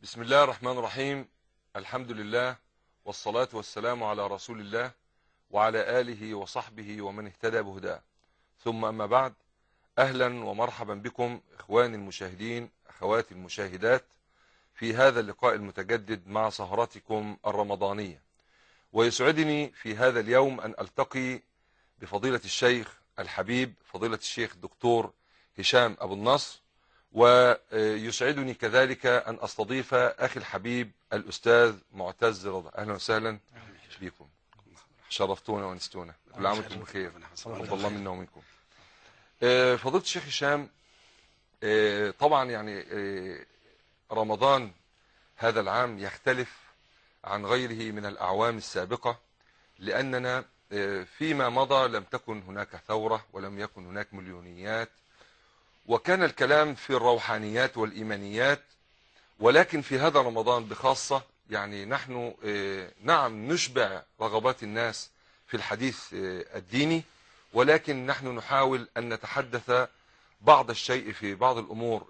بسم الله الرحمن الرحيم الحمد لله والصلاة والسلام على رسول الله وعلى آله وصحبه ومن اهتدى بهداه ثم أما بعد أهلا ومرحبا بكم إخواني المشاهدين أخواتي المشاهدات في هذا اللقاء المتجدد مع سهرتكم الرمضانية ويسعدني في هذا اليوم أن ألتقي بفضيلة الشيخ الحبيب فضيلة الشيخ دكتور هشام أبو النصر ويسعدني كذلك أن أستضيف أخي الحبيب الأستاذ معتز رضا أهلا وسهلا بكم شرفتونا ونستونا كل عام وانتم بخير رضي الله منا ومنكم فضيلة الشيخ هشام طبعا يعني رمضان هذا العام يختلف عن غيره من الأعوام السابقة لأننا فيما مضى لم تكن هناك ثورة ولم يكن هناك مليونيات وكان الكلام في الروحانيات والإيمانيات ولكن في هذا رمضان بخاصة يعني نحن نعم نشبع رغبات الناس في الحديث الديني ولكن نحن نحاول أن نتحدث بعض الشيء في بعض الأمور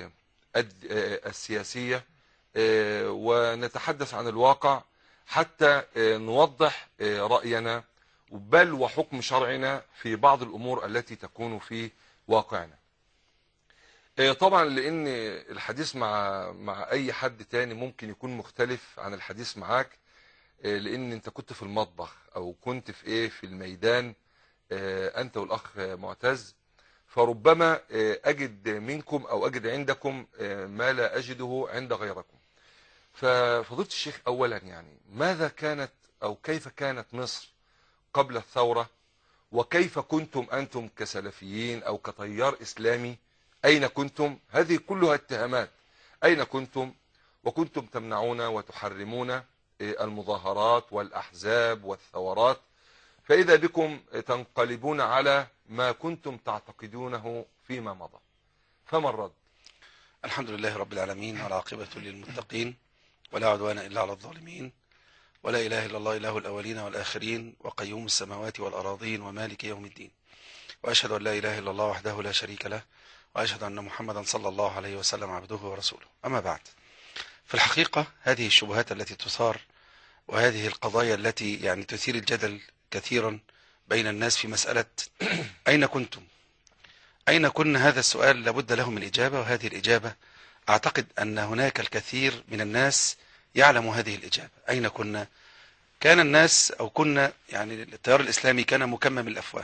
السياسية ونتحدث عن الواقع حتى نوضح رأينا بل وحكم شرعنا في بعض الأمور التي تكون في واقعنا طبعا لان الحديث مع مع اي حد تاني ممكن يكون مختلف عن الحديث معاك لان انت كنت في المطبخ او كنت في ايه في الميدان انت والاخ معتز فربما اجد منكم او اجد عندكم ما لا اجده عند غيركم ففضيله الشيخ اولا يعني ماذا كانت او كيف كانت مصر قبل الثورة وكيف كنتم انتم كسلفيين او كتيار اسلامي أين كنتم هذه كلها اتهامات أين كنتم وكنتم تمنعون وتحرمون المظاهرات والأحزاب والثورات فإذا بكم تنقلبون على ما كنتم تعتقدونه فيما مضى فما الرد الحمد لله رب العالمين والعاقبة للمتقين ولا عدوان إلا على الظالمين ولا إله إلا الله إله الأولين والآخرين وقيوم السماوات والأراضين ومالك يوم الدين وأشهد أن لا إله إلا الله وحده لا شريك له وأشهد أن محمدا صلى الله عليه وسلم عبده ورسوله أما بعد في الحقيقة هذه الشبهات التي تثار وهذه القضايا التي يعني تثير الجدل كثيرا بين الناس في مسألة أين كنتم أين كنا هذا السؤال لابد له من إجابة وهذه الإجابة أعتقد أن هناك الكثير من الناس يعلم هذه الإجابة أين كنا كان الناس أو كنا يعني التيار الإسلامي كان مكمم الأفواه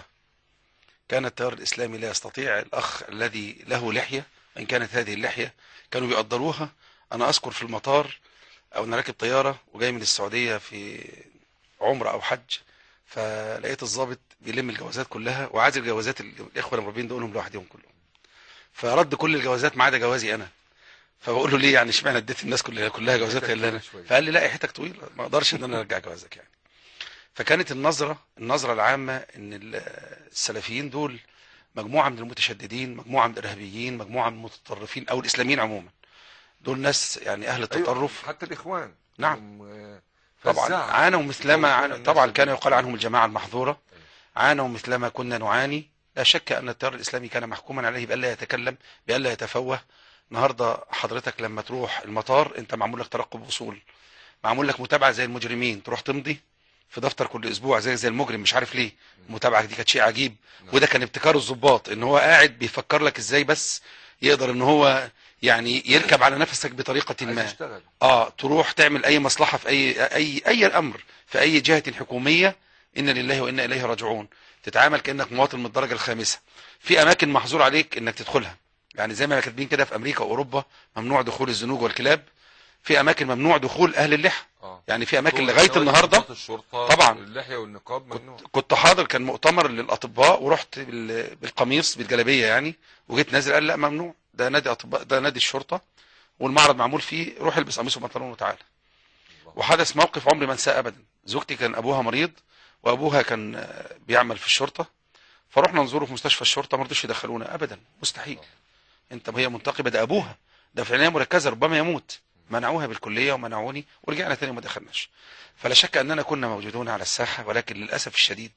كان التيار الإسلامي لا يستطيع الأخ الذي له لحية إن كانت هذه اللحية كانوا بيقدروها أنا أذكر في المطار أو أنا راكب طيارة وجاي من السعودية في عمرة أو حج فلقيت الضابط بيلم الجوازات كلها وعايز الجوازات الإخوة المربين دولهم لوحدهم كلهم فرد كل الجوازات ما عدا جوازي أنا فبقول له ليه يعني اشمعنى اديت الناس كلها كلها جوازات الا انا فقال لي لا حياتك طويله ما اقدرش ان انا ارجع جوازك يعني فكانت النظرة النظرة العامة ان السلفيين دول مجموعة من المتشددين مجموعة من الارهابيين مجموعة من المتطرفين او الاسلاميين عموما دول ناس يعني اهل التطرف أيوة حتى الاخوان نعم طبعا عانوا مثلما عانوا طبعا كان يقال عنهم الجماعة المحظورة عانوا مثلما كنا نعاني لا شك ان التيار الاسلامي كان محكوما عليه بألا يتكلم بألا يتفوه النهاردة حضرتك لما تروح المطار انت معمول لك ترقب وصول معمول لك متابعة زي المجرمين تروح تمضي في دفتر كل اسبوع زي زي المجرم مش عارف ليه المتابعه دي كانت شيء عجيب وده كان ابتكار الضباط ان هو قاعد بيفكر لك ازاي بس يقدر ان هو يعني يركب على نفسك بطريقه ما يشتغل. اه تروح تعمل اي مصلحه في اي اي اي امر في اي جهه حكوميه ان لله وانا اليه راجعون تتعامل كانك مواطن من الدرجه الخامسه في اماكن محظور عليك انك تدخلها يعني زي ما كاتبين كده في امريكا واوروبا ممنوع دخول الزنوج والكلاب في اماكن ممنوع دخول اهل اللحى آه. يعني في اماكن لغايه النهارده الشرطة طبعا. اللحية والنقاب ممنوع كنت حاضر كان مؤتمر للاطباء ورحت بال- بالقميص بالجلابيه يعني وجيت نازل قال لا ممنوع ده نادي اطباء ده نادي الشرطه والمعرض معمول فيه روح البس قميص وبنطلون وتعالى وحدث موقف عمري ما انساه ابدا زوجتي كان ابوها مريض وابوها كان آه، بيعمل في الشرطه فرحنا نزوره في مستشفى الشرطه ما رضوش يدخلونا ابدا مستحيل انت هي منتقبه ده ابوها ده في عنايه مركزه ربما يموت منعوها بالكليه ومنعوني ورجعنا تاني وما دخلناش فلا شك اننا كنا موجودون على الساحه ولكن للاسف الشديد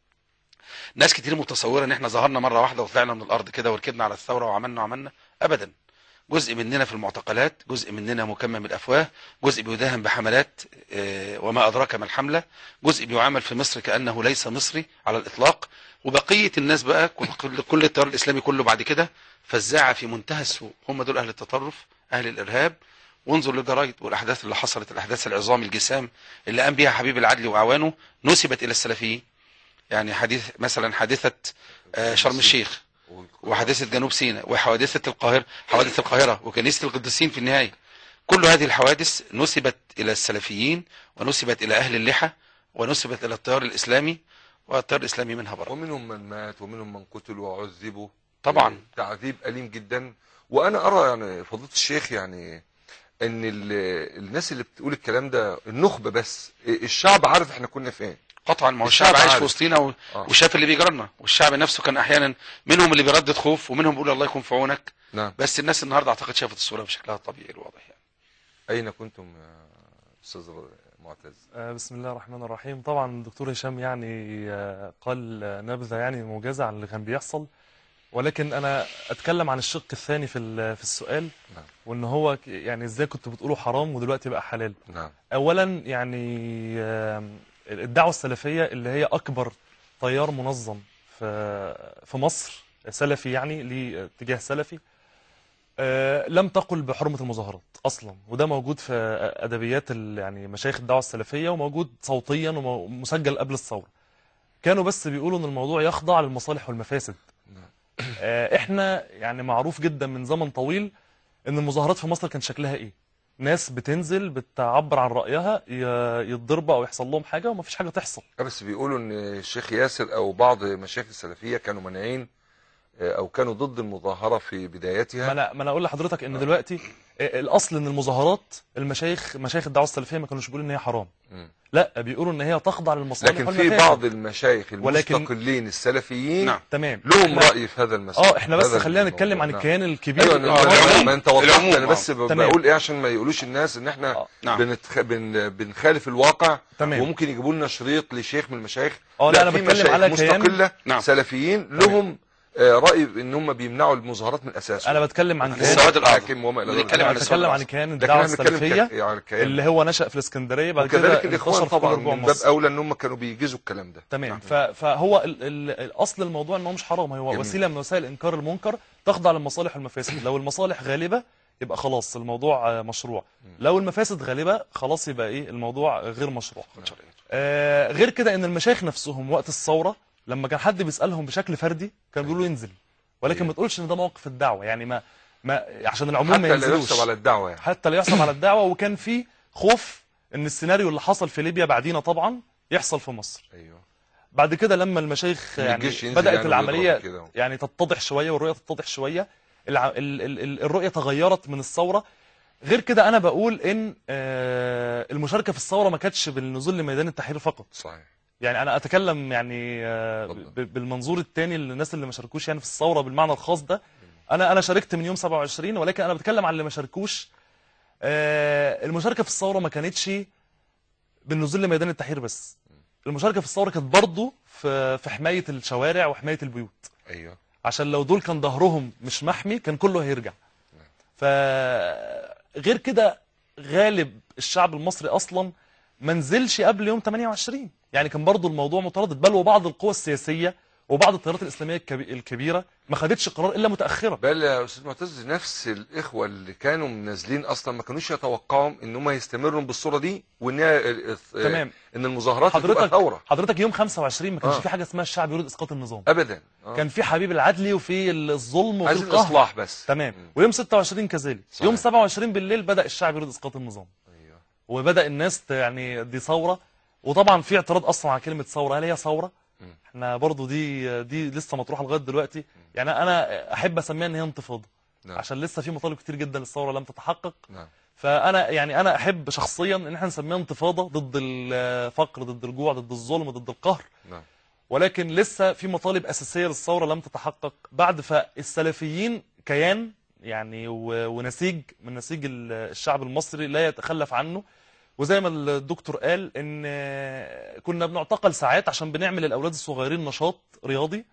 ناس كتير متصوره ان احنا ظهرنا مره واحده وطلعنا من الارض كده وركبنا على الثوره وعملنا وعملنا ابدا جزء مننا في المعتقلات جزء مننا مكمم الافواه جزء بيداهم بحملات آه، وما ادراك ما الحمله جزء بيعامل في مصر كانه ليس مصري على الاطلاق وبقيه الناس بقى كل كل التيار الاسلامي كله بعد كده فزاعه في منتهى السوء هم دول اهل التطرف اهل الارهاب وانظر للجرايد والاحداث اللي حصلت الاحداث العظام الجسام اللي قام بها حبيب العدل واعوانه نسبت الى السلفيين يعني حديث مثلا حادثه آه، شرم الشيخ وحادثه جنوب سيناء وحوادثه القاهره حوادث القاهره وكنيسه القديسين في النهايه كل هذه الحوادث نسبت الى السلفيين ونسبت الى اهل اللحى ونسبت الى التيار الاسلامي والتيار الاسلامي منها برا ومنهم من مات ومنهم من قتل وعذبوا طبعا تعذيب أليم جدا وأنا أرى يعني فضيلة الشيخ يعني ان ال- الناس اللي بتقول الكلام ده النخبة بس الشعب عارف احنا كنا فين قطعا ما هو الشعب الشعب عايش عارف. في وسطينا و... آه. وشاف اللي بيجرى لنا والشعب نفسه كان احيانا منهم اللي بيردد خوف ومنهم بيقول الله يكون في عونك نعم بس الناس النهارده اعتقد شافت الصوره بشكلها الطبيعي الواضح يعني اين كنتم يا استاذ معتز آه، بسم الله الرحمن الرحيم طبعا الدكتور هشام يعني آه، قال آه، نبذة يعني موجزة عن اللي كان بيحصل ولكن انا اتكلم عن الشق الثاني في ال- في السؤال نعم. وان هو ك- يعني ازاي كنت بتقولوا حرام ودلوقتي بقى حلال نعم اولا يعني آم، الدعوة السلفية اللي هي اكبر تيار منظم في في مصر سلفي يعني ليه اتجاه سلفي آه، لم تقل بحرمة المظاهرات اصلا وده موجود في ادبيات ال- يعني مشايخ الدعوة السلفية وموجود صوتيا ومسجل قبل الثورة كانوا بس بيقولوا ان الموضوع يخضع للمصالح والمفاسد آه، احنا يعني معروف جدا من زمن طويل ان المظاهرات في مصر كان شكلها ايه ناس بتنزل بتعبر عن رأيها ي- يتضربوا او يحصل لهم حاجة ومفيش حاجة تحصل بس بيقولوا ان الشيخ ياسر او بعض مشايخ السلفية كانوا مانعين آه، او كانوا ضد المظاهرة في ما بدايتها انا ما انا اقول لحضرتك ان دلوقتي آه، الاصل ان المظاهرات المشايخ مشايخ الدعوه السلفيه ما كانوش بيقولوا ان هي حرام مم. لا بيقولوا ان هي تخضع للمصالح لكن في والمفاسد. بعض المشايخ ولكن- المستقلين السلفيين نعم. تمام لهم إحنا- رأي في هذا المسألة اه احنا بس هذا خلينا الموضوع. نتكلم عن نعم. الكيان الكبير ايوه اللي أنا- هو- العموم. ما انت وضحت العموم، انا بس آه. ب- تمام. بقول ايه عشان ما يقولوش الناس ان احنا آه. نعم. بنتخ... بن... بنخالف الواقع تمام. وممكن يجيبوا لنا شريط لشيخ من المشايخ اه لا انا في بتكلم مشايخ على كيان مستقلة نعم. سلفيين لهم آه، رأي ان هم بيمنعوا المظاهرات من اساسه انا بتكلم عن كيان السواد الأعظم. الحاكم وما الى ذلك بنتكلم عن انا السؤال بتكلم عن الأعظم. كيان لكن الدعوه احنا بنتكلم السلفيه ك... يعني كيان اللي هو نشأ في الاسكندريه بعد كده وكذلك الاخوان انتشر في كل طبعا ربوع من باب مصر اولى ان هم كانوا بيجيزوا الكلام ده تمام ف... فهو ال... ال... الاصل الموضوع ان هو مش حرام هو جميل. وسيله من وسائل انكار المنكر تخضع للمصالح والمفاسد لو المصالح غالبه يبقى خلاص الموضوع آه، مشروع لو المفاسد غالبه خلاص يبقى ايه الموضوع غير مشروع آه غير كده ان المشايخ نفسهم وقت الثوره لما كان حد بيسالهم بشكل فردي كان بيقولوا ينزل ولكن أيوة. ما تقولش ان ده موقف الدعوه يعني ما ما عشان العموم ما حتى لا ينزلوش يحسب على الدعوه يعني حتى لا يحصل على الدعوه وكان في خوف ان السيناريو اللي حصل في ليبيا بعدينا طبعا يحصل في مصر ايوه بعد كده لما المشايخ إن يعني الجيش ينزل بدات يعني العمليه ويضرب كده. يعني تتضح شويه والرؤيه تتضح شويه الع... ال... ال... ال- الرؤيه تغيرت من الثوره غير كده انا بقول ان آه، المشاركه في الثوره ما كانتش بالنزول لميدان التحرير فقط صحيح يعني انا اتكلم يعني آه، اتفضل. ب- بالمنظور الثاني للناس اللي ما شاركوش يعني في الثوره بالمعنى الخاص ده انا انا شاركت من يوم 27 ولكن انا بتكلم عن اللي ما شاركوش آه، المشاركه في الثوره ما كانتش بالنزول لميدان التحرير بس المشاركه في الثوره كانت برضه في في حمايه الشوارع وحمايه البيوت ايوه عشان لو دول كان ظهرهم مش محمي كان كله هيرجع فغير كده غالب الشعب المصري اصلا ما نزلش قبل يوم 28 يعني كان برضو الموضوع متردد بل وبعض القوى السياسيه وبعض التيارات الاسلاميه الكبي- الكبيره ما خدتش قرار الا متاخرا بل يا استاذ معتز نفس الاخوه اللي كانوا نازلين اصلا ما كانوش يتوقعوا ان هم يستمروا بالصوره دي وان هي ال- ال- تمام. ان المظاهرات هتبقى حضرتك ثوره حضرتك يوم 25 ما كانش آه. في حاجه اسمها الشعب يريد اسقاط النظام ابدا آه. كان في حبيب العدلي وفي الظلم وفي عايزين القهر اصلاح بس تمام مم. ويوم 26 كذلك صحيح. يوم 27 بالليل بدا الشعب يريد اسقاط النظام ايوه وبدا الناس ت- يعني دي ثوره وطبعا في اعتراض اصلا على كلمه ثوره هل هي ثوره مم. احنا برضو دي دي لسه مطروحه لغايه دلوقتي يعني انا احب اسميها ان هي انتفاضه نعم. عشان لسه في مطالب كتير جدا للثوره لم تتحقق نعم فانا يعني انا احب شخصيا ان احنا نسميها انتفاضه ضد الفقر ضد الجوع ضد الظلم ضد القهر نعم ولكن لسه في مطالب اساسيه للثوره لم تتحقق بعد فالسلفيين كيان يعني و- ونسيج من نسيج ال- الشعب المصري لا يتخلف عنه وزي ما الدكتور قال ان كنا بنعتقل ساعات عشان بنعمل الاولاد الصغيرين نشاط رياضي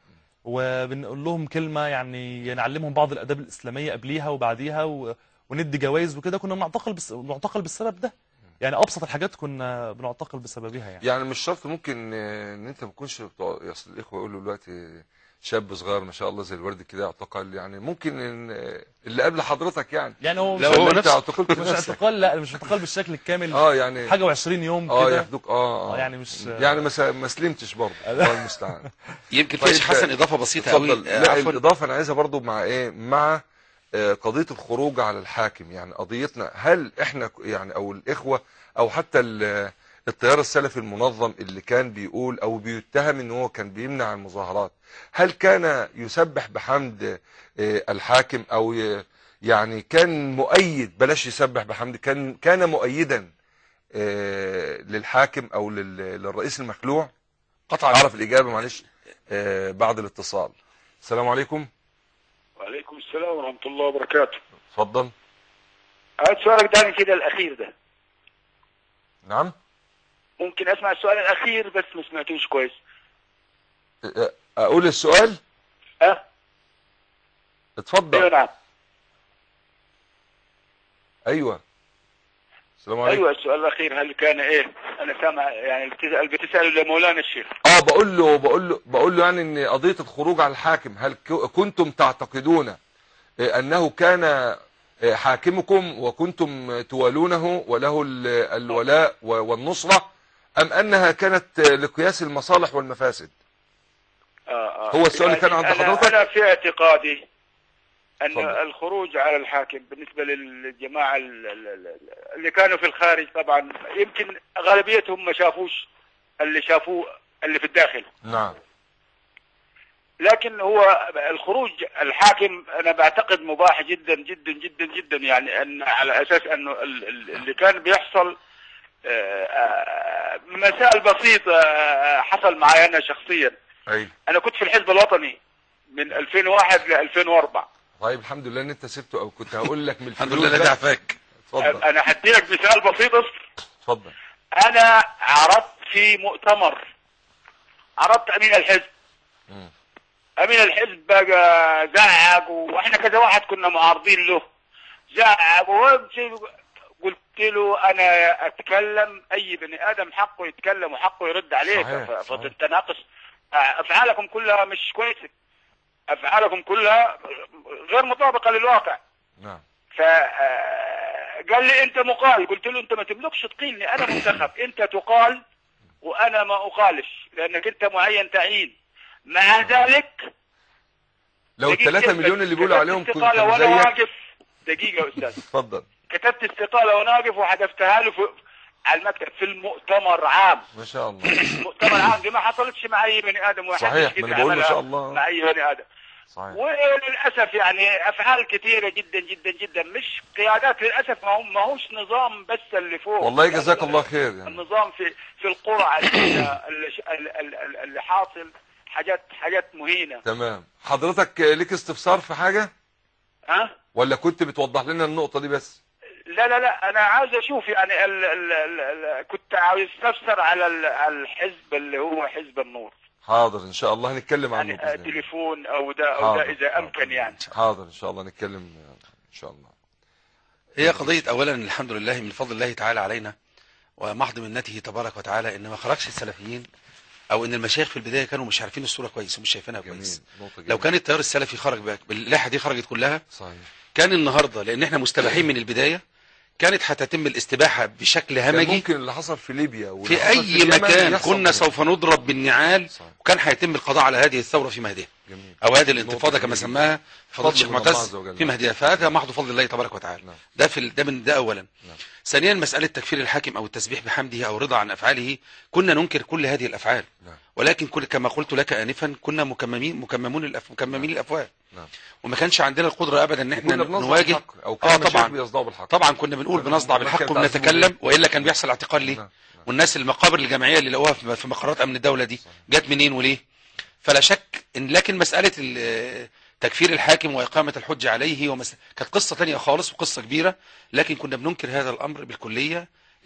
وبنقول لهم كلمة يعني نعلمهم بعض الآداب الإسلامية قبليها وبعديها و... وندي جوائز وكده كنا بنعتقل بس... بنعتقل بالسبب ده يعني أبسط الحاجات كنا بنعتقل بسببها يعني يعني مش شرط ممكن آه، ان انت ما تكونش بتوع- اصل الاخوه يقولوا دلوقتي شاب صغير ما شاء الله زي الورد كده اعتقل يعني ممكن إن آه، اللي قبل حضرتك يعني يعني هو لو مش, هو ولا انت نفسه. اعتقلت مش نفسك اعتقال لا مش اعتقال بالشكل الكامل اه يعني حاجة و20 يوم اه كده ياخدوك اه آه، يعني مش- يعني ما س- ما سلمتش برضه الله المستعان يمكن طيب، فيش حسن اضافه بسيطه قوي اتفضل آه، لا عفوا الاضافه انا عايزها برضو مع ايه مع آه، قضيه الخروج على الحاكم يعني قضيتنا هل احنا ك- يعني او الاخوه او حتى ال- التيار السلفي المنظم اللي كان بيقول او بيتهم ان هو كان بيمنع المظاهرات هل كان يسبح بحمد آه، الحاكم او ي- يعني كان مؤيد بلاش يسبح بحمد كان كان مؤيدا آه، للحاكم او لل- للرئيس المخلوع قطعا اعرف الاجابه معلش آه، بعد الاتصال السلام عليكم وعليكم السلام ورحمة الله وبركاته اتفضل هات سؤالك تاني كده الأخير ده نعم ممكن أسمع السؤال الأخير بس ما سمعتوش كويس آه، اقول السؤال أه أيوة اتفضل نعم ايوه السلام عليكم أيوة السؤال الأخير هل كان إيه أنا سامع يعني بتسأل بتسأل لمولانا الشيخ اه بقول له بقول له بقول له يعني ان قضيه الخروج على الحاكم هل ك- كنتم تعتقدون آه، انه كان آه، حاكمكم وكنتم توالونه وله ال- الولاء و- والنصره ام انها كانت آه، لقياس المصالح والمفاسد آه آه. هو السؤال اللي كان يعني عند أنا حضرتك؟ أنا في اعتقادي أن اتفضل. الخروج على الحاكم بالنسبة للجماعة ال- ال- ال- اللي كانوا في الخارج طبعا يمكن غالبيتهم ما شافوش اللي شافوه اللي في الداخل نعم لكن هو الخروج الحاكم انا بعتقد مباح جدا جدا جدا جدا يعني ان على اساس انه ال- ال- اللي كان بيحصل آه، آه، مسائل بسيطه آه، حصل معي انا شخصيا اي انا كنت في الحزب الوطني من 2001 ل 2004 طيب الحمد لله ان انت سبته او كنت هقول لك من الحمد الفلوس لله ده. ده عفاك اتفضل انا هدي لك مثال بسيط اتفضل انا عرضت في مؤتمر عرضت امين الحزب مم. امين الحزب بقى زعق واحنا كذا واحد كنا معارضين له زعق وامشي قلت له انا اتكلم اي بني ادم حقه يتكلم وحقه يرد عليك صحيح، ف- صحيح. فتتناقش افعالكم كلها مش كويسه افعالكم كلها غير مطابقه للواقع نعم ف آه، قال لي انت مقال قلت له انت ما تملكش تقيلني انا منتخب انت تقال وانا ما اقالش لانك انت معين تعيين مع ذلك لو دقيقة الثلاثة بس. مليون اللي بيقولوا كتبت عليهم كنت استقالة وانا زيك واقف دقيقة يا استاذ اتفضل كتبت استقالة وانا واقف وحذفتها له في على المكتب في المؤتمر عام ما شاء الله مؤتمر عام دي ما حصلتش مع اي بني ادم واحد صحيح، كده ما أنا بقول ما عملها شاء الله. مع اي بني ادم صحيح وللاسف يعني افعال كثيره جدا جدا جدا مش قيادات للاسف ما هو ما هوش نظام بس اللي فوق والله جزاك الله خير يعني النظام في في القرى عندنا اللي, اللي, اللي حاصل حاجات حاجات مهينه تمام حضرتك ليك استفسار في حاجة ها ولا كنت بتوضح لنا النقطة دي بس لا لا لا انا عاوز اشوف يعني ال ال ال ال كنت عاوز استفسر على ال- على الحزب اللي هو حزب النور حاضر ان شاء الله هنتكلم عنه يعني بإذن الله. تليفون او ده او حاضر، ده اذا حاضر. امكن يعني حاضر ان شاء الله نتكلم ان شاء الله هي قضية أولا الحمد لله من فضل الله تعالى علينا ومحض منته تبارك وتعالى إن ما خرجش السلفيين أو إن المشايخ في البداية كانوا مش عارفين الصورة كويس ومش شايفينها جميل كويس نقطة لو جميلة. كان التيار السلفي خرج بقى باللائحة دي خرجت كلها صحيح كان النهاردة لأن احنا مستباحين من البداية كانت هتتم الاستباحة بشكل كان همجي ممكن اللي حصل في ليبيا واللي في حصل أي اليمن مكان يحصل كنا هنا. سوف نضرب بالنعال صحيح. وكان هيتم القضاء على هذه الثورة في مهدها جميل أو هذه نقطة الانتفاضة كما جميلة. سماها فضيلة فضل الشيخ من الله معتز عز وجل. في مهدها فهذا محض فضل الله تبارك وتعالى نعم. ده في ال- ده من ده اولا نعم. ثانيا مساله تكفير الحاكم او التسبيح بحمده او الرضا عن افعاله كنا ننكر كل هذه الافعال نعم. ولكن كل كما قلت لك انفا كنا مكممين مكممون الأف... مكممين الافواه نعم. وما كانش عندنا القدره ابدا ان احنا كنا بنصدع نواجه بالحق او آه كان المشايخ طبعا. بيصدعوا بالحق طبعا كنا بنقول نعم. بنصدع نعم. بالحق كانت وبنتكلم عزيزة. والا كان بيحصل اعتقال ليه نعم. والناس المقابر الجماعيه اللي لقوها في في مقرات امن الدوله دي جت منين وليه فلا شك ان لكن مساله ال- تكفير الحاكم واقامه الحجه عليه ومس... كانت قصه تانية خالص وقصه كبيره لكن كنا بننكر هذا الامر بالكليه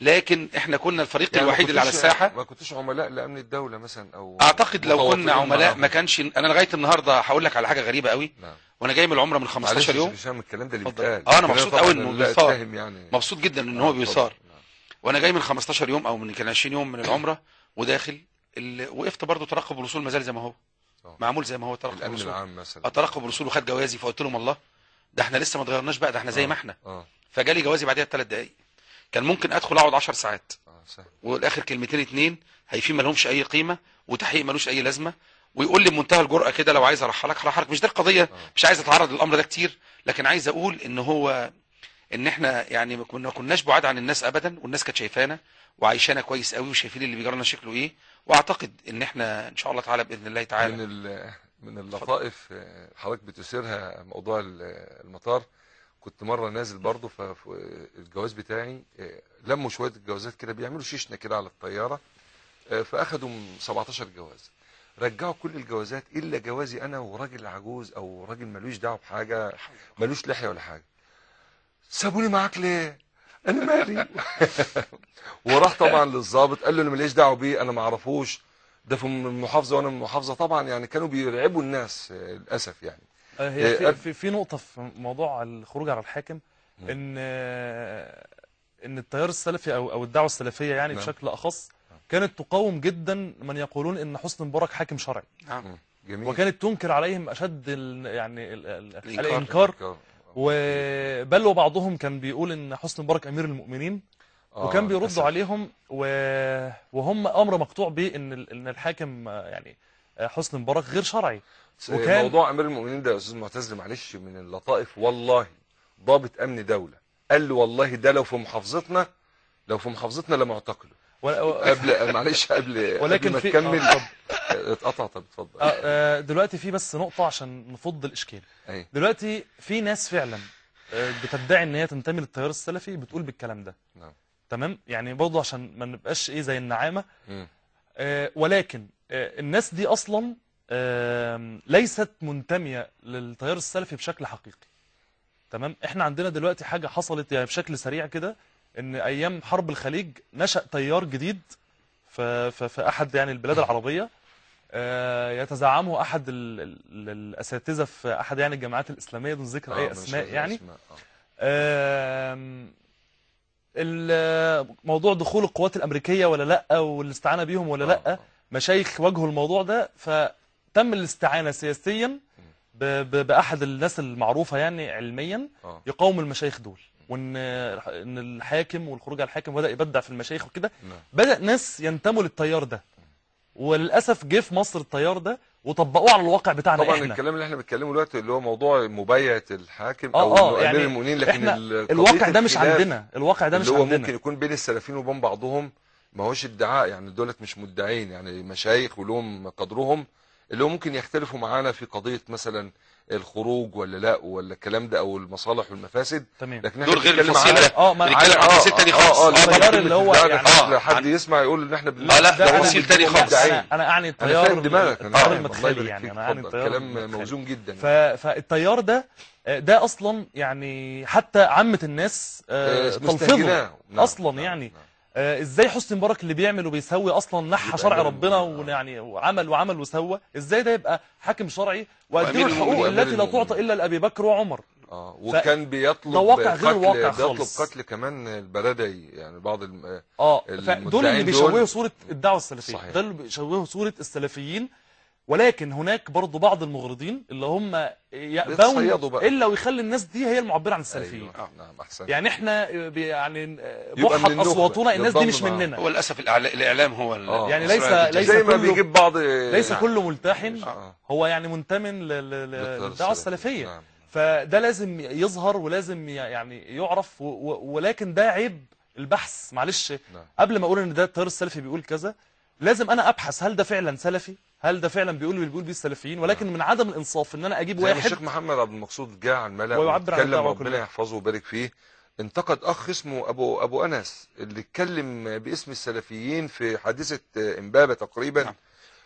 لكن احنا كنا الفريق يعني ما الوحيد اللي على كنتوش- الساحه ما كنتوش عملاء لامن الدوله مثلا او اعتقد لو متواطئين كنا عملاء معاهم. ما كانش انا لغايه النهارده هقول لك على حاجه غريبه قوي نعم وانا جاي من العمره من معلش 15 يوم مش فاهم الكلام ده اللي اتفضل. بيتقال اه انا لكن مبسوط طبعاً قوي انه لا بيثار. اتفهم يعني مبسوط جدا ان آه، هو اتفضل. بيثار نعم. وانا جاي من 15 يوم او من كان 20 يوم من العمره وداخل ال... وقفت برضو ترقب الوصول مازال زي ما هو آه. معمول زي ما هو ترقب الامن الوصول العام مثلا اترقب الوصول وخد جوازي فقلت لهم الله ده احنا لسه ما اتغيرناش بقى ده احنا زي آه. ما احنا اه فجالي جوازي بعدها بثلاث دقائق كان ممكن ادخل اقعد 10 ساعات اه سهل والاخر كلمتين اتنين هيفين ما لهمش اي قيمه وتحقيق ملوش اي لازمه ويقول لي بمنتهى الجرأه كده لو عايز ارحلك هرحلك مش ده القضيه مش عايز اتعرض للامر ده كتير لكن عايز اقول ان هو ان احنا يعني ما كنا- ما كناش بعاد عن الناس ابدا والناس كانت شايفانا وعايشانا كويس قوي وشايفين اللي بيجرى لنا شكله ايه واعتقد ان احنا ان شاء الله تعالى باذن الله من تعالى ال- من اللطائف آه، حضرتك بتثيرها موضوع ال- المطار كنت مره نازل برضه فالجواز بتاعي آه، لموا شويه الجوازات كده بيعملوا شيشنا كده على الطياره آه، فاخدوا م- 17 جواز رجعوا كل الجوازات الا جوازي انا وراجل عجوز او راجل ملوش دعوه بحاجه ملوش لحيه ولا حاجه سابوني معاك ليه انا مالي وراح طبعا للضابط قال له انا ماليش دعوه بيه انا ما اعرفوش ده في من المحافظه وانا من المحافظه طبعا يعني كانوا بيرعبوا الناس آه، للاسف يعني آه، آه، هي في, قبل- في, في نقطة في موضوع الخروج على الحاكم مم. ان آه، ان التيار السلفي او او الدعوة السلفية يعني نعم. بشكل اخص كانت تقاوم جدا من يقولون ان حسني مبارك حاكم شرعي نعم جميل وكانت تنكر عليهم اشد ال يعني ال ال الإنكار. الانكار وبل وبعضهم كان بيقول ان حسني مبارك امير المؤمنين آه، وكان بيردوا للأسف. عليهم و... وهم امر مقطوع به ان ال- ان الحاكم آه، يعني آه، حسني مبارك غير شرعي وكان- موضوع امير المؤمنين ده يا استاذ معتز معلش من اللطائف والله ضابط امن دوله قال له والله ده لو في محافظتنا لو في محافظتنا لمعتقله و... قبل معلش قبل ولكن قبل ما في- تكمل آه، طب. اتقطع طب اتفضل آه، آه، دلوقتي في بس نقطة عشان نفض الإشكال اي دلوقتي في ناس فعلا آه، بتدعي ان هي تنتمي للتيار السلفي بتقول بالكلام ده نعم تمام يعني برضه عشان ما نبقاش ايه زي النعامة مم. آه، ولكن آه، الناس دي اصلا آم، ليست منتمية للتيار السلفي بشكل حقيقي تمام احنا عندنا دلوقتي حاجة حصلت يعني بشكل سريع كده ان ايام حرب الخليج نشأ تيار جديد ف- ف- في احد يعني البلاد العربية آه، يتزعمه احد ال- ال- الاساتذه في احد يعني الجامعات الاسلاميه دون ذكر آه، اي مش اسماء لازم يعني أسماء. آه. آم، ال- موضوع دخول القوات الامريكيه ولا لا والاستعانه بيهم ولا آه، لا آه. مشايخ واجهوا الموضوع ده فتم الاستعانه سياسيا ب- ب- باحد الناس المعروفه يعني علميا اه يقاوم المشايخ دول وان ان الحاكم والخروج على الحاكم بدا يبدع في المشايخ وكده نعم بدا ناس ينتموا للتيار ده وللاسف جه في مصر التيار ده وطبقوه على الواقع بتاعنا طبعا احنا الكلام اللي احنا بنتكلمه دلوقتي اللي هو موضوع مبايعه الحاكم اه او اه انه يعني امير المؤمنين لكن احنا ال- الواقع قضية ده مش الخلاف عندنا الواقع ده مش اللي هو عندنا ممكن يكون بين السلفيين وبين بعضهم ما هوش ادعاء يعني دولت مش مدعين يعني مشايخ ولهم قدرهم اللي هو ممكن يختلفوا معانا في قضية مثلا الخروج ولا لا ولا الكلام ده او المصالح والمفاسد تمام لكن دول غير بنتكلم الفصيلة. على- اه ما بنتكلم عن اه فصيل تاني اه خالص. اه آه، لما التيار كلمة اللي هو ادعاء يعني- بحد آه، حد عن- يسمع يقول ان احنا بن- آه، لا، ده ده أنا- وسيل تاني ده خالص. انا انا اعني انا التيار فاهم دماغك انا التيار فاهم الله المدخلي يبارك يعني فيك انا اعني اتفضل. التيار كلام المدخلي. موزون جدا ف... فالتيار ده آه، ده اصلا يعني حتى عامه الناس آه، آه، تلفظه مستهجناه. نعم، اصلا نعم، يعني نعم. آه، ازاي حسني مبارك اللي بيعمل وبيسوي اصلا نحى يبقى شرع أمير ربنا المؤمنين. ويعني وعمل وعمل وسوى ازاي ده يبقى حاكم شرعي وأمير واديله الحقوق المؤمنين. التي لا وأمير تعطى الا لابي بكر وعمر اه وكان بيطلب ده واقع غير قتل الواقع بيطلب خالص. قتل كمان البردعي يعني بعض الم... اه المدعين فدول اللي بيشوهوا دول- صوره الدعوه السلفيه صحيح. ده اللي بيشوهوا صوره السلفيين ولكن هناك برضو بعض المغرضين اللي هم يأبون بيتصيدوا بقى. الا ويخلي الناس دي هي المعبره عن السلفيين ايوه نعم احسن يعني احنا بي- يعني يبقى من بحط النخبة. اصواتنا الناس دي ينضم مش معاهم. مننا هو للاسف الإعلا- الاعلام هو ال- آه. يعني مسؤول ليس- عن التجربة. ليس زي ما كله- بيجيب بعض ليس نعم. كله ملتحن آه. هو يعني منتمن ل- ل- ل- للتيار للدعوه السلفي. السلفيه نعم. فده لازم يظهر ولازم ي- يعني يعرف و- و- ولكن ده عيب البحث معلش نعم. قبل ما اقول ان ده التيار السلفي بيقول كذا لازم انا ابحث هل ده فعلا سلفي هل ده فعلا بيقول اللي بيقول بيه السلفيين ولكن من عدم الانصاف ان انا اجيب زي ما واحد الشيخ محمد عبد المقصود جاء على الملأ ويعبر عن واتكلم الدعوة ربنا كلها. يحفظه ويبارك فيه انتقد اخ اسمه ابو ابو انس اللي اتكلم باسم السلفيين في حادثه امبابه تقريبا نعم.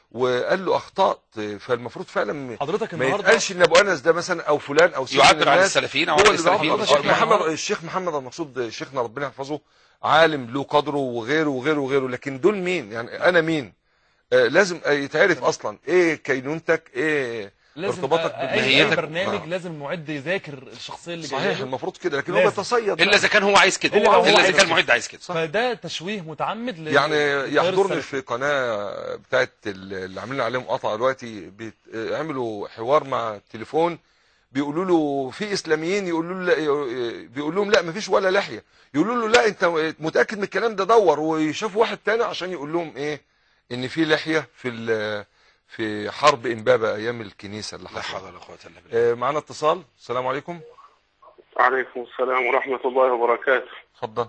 وقال له اخطات فالمفروض فعلا م- حضرتك ما النهارده يتقالش ان ابو انس ده مثلا او فلان او سيد من يعبر عن الناس السلفيين او هو عن اللي السلفيين بيعبر. بشكل محمد عام. الشيخ محمد المقصود شيخنا ربنا يحفظه عالم له قدره وغيره وغيره وغيره لكن دول مين يعني انا مين آه لازم يتعرف اصلا ايه كينونتك ايه لازم ارتباطك أ- اي بماهيتك. أي برنامج آه. لازم المعد يذاكر الشخصيه اللي صحيح جايه له المفروض كده لكن هو لازم. بيتصيد الا اذا كان هو عايز كده إلا لو هو الا اذا عايز كان كده. المعد عايز كده فده تشويه متعمد ل- يعني للتيار يحضرني السلفي. في قناة بتاعت ال- اللي عاملين عليهم قطع دلوقتي بيعملوا حوار مع التليفون بيقولوا له في اسلاميين يقولوا له لا بيقول لهم لا مفيش ولا لحيه يقولوا له لا انت متاكد من الكلام ده دور ويشوفوا واحد تاني عشان يقول لهم ايه ان في لحيه في ال- في حرب امبابه ايام الكنيسه اللي لا حول حصلت ولا قوه الا بالله آه، معانا اتصال السلام عليكم عليكم السلام ورحمة الله وبركاته اتفضل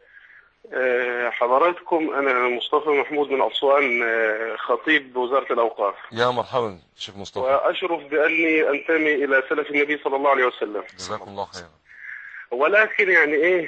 آه، حضراتكم أنا مصطفى محمود من أسوان آه، خطيب وزارة الأوقاف يا مرحبا شيخ مصطفى وأشرف بأني أنتمي إلى سلف النبي صلى الله عليه وسلم جزاكم الله خيرا ولكن يعني إيه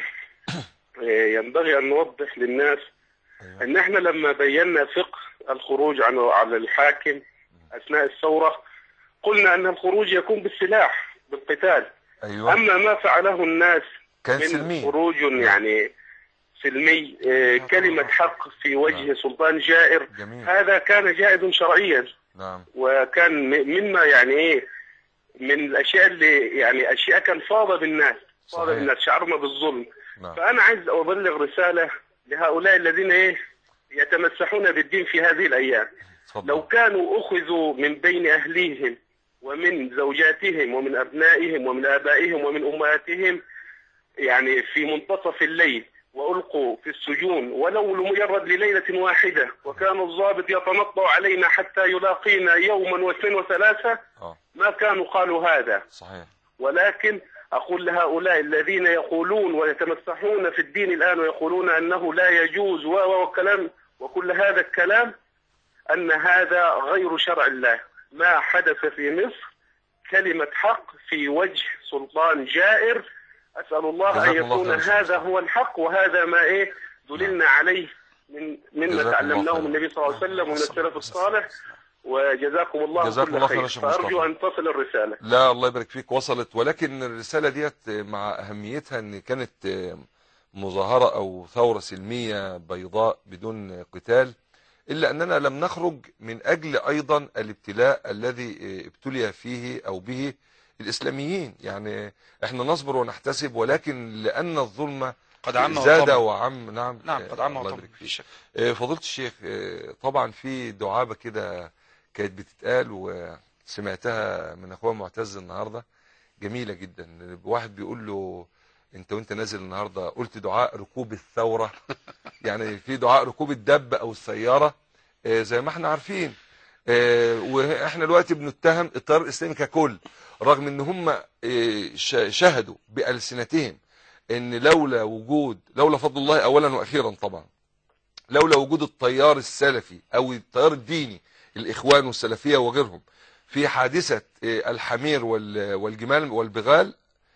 آه، ينبغي أن نوضح للناس أيوة. أن إحنا لما بينا فقه الخروج عن على الحاكم أثناء الثورة قلنا أن الخروج يكون بالسلاح بالقتال ايوه أما ما فعله الناس كان من سلمي خروج يعني سلمي آه، كلمة حق في وجه سلطان جائر جميل هذا كان جائز شرعيا نعم وكان م- مما يعني ايه من الاشياء اللي يعني اشياء كان فاضة بالناس فاضة صحيح. بالناس شعرنا بالظلم نعم فانا عايز ابلغ رسالة لهؤلاء الذين ايه يتمسحون بالدين في هذه الايام اتفضل لو كانوا أخذوا من بين أهليهم ومن زوجاتهم ومن أبنائهم ومن آبائهم ومن أمهاتهم يعني في منتصف الليل وألقوا في السجون ولو لمجرد لليلة واحدة وكان الضابط يتنطع علينا حتى يلاقينا يوما واثنين وثلاثة اه ما كانوا قالوا هذا صحيح ولكن أقول لهؤلاء الذين يقولون ويتمسحون في الدين الآن ويقولون أنه لا يجوز و و- وكلام وكل هذا الكلام أن هذا غير شرع الله ما حدث في مصر كلمة حق في وجه سلطان جائر أسأل الله جزاكم أن الله يكون خير. هذا هو الحق وهذا ما إيه دللنا عليه من مما جزاكم الله تعلمناه خير. من النبي صلى الله عليه وسلم ومن السلف الصالح وجزاكم الله جزاكم كل الله خير يا خير شيخ مصطفى. فأرجو أن تصل الرسالة لا الله يبارك فيك وصلت ولكن الرسالة ديت مع أهميتها أن كانت مظاهرة أو ثورة سلمية بيضاء بدون قتال إلا أننا لم نخرج من أجل أيضا الابتلاء الذي ابتلي فيه أو به الإسلاميين يعني احنا نصبر ونحتسب ولكن لأن الظلم قد عم زاد وطمع. وعم نعم نعم قد عم الله وطمع يبارك في فيك شك آه، فضيلة الشيخ آه، طبعا في دعابة كده كانت بتتقال وسمعتها من اخويا معتز النهاردة جميلة جدا واحد بيقول له انت وانت نازل النهاردة قلت دعاء ركوب الثورة يعني في دعاء ركوب الدب او السيارة آه، زي ما احنا عارفين آه، واحنا دلوقتي بنتهم التيار الاسلامي ككل رغم ان هم آه، ش- شهدوا بألسنتهم ان لولا وجود لولا فضل الله اولا واخيرا طبعا لولا وجود التيار السلفي او التيار الديني الاخوان والسلفيه وغيرهم في حادثه آه، الحمير وال- والجمال والبغال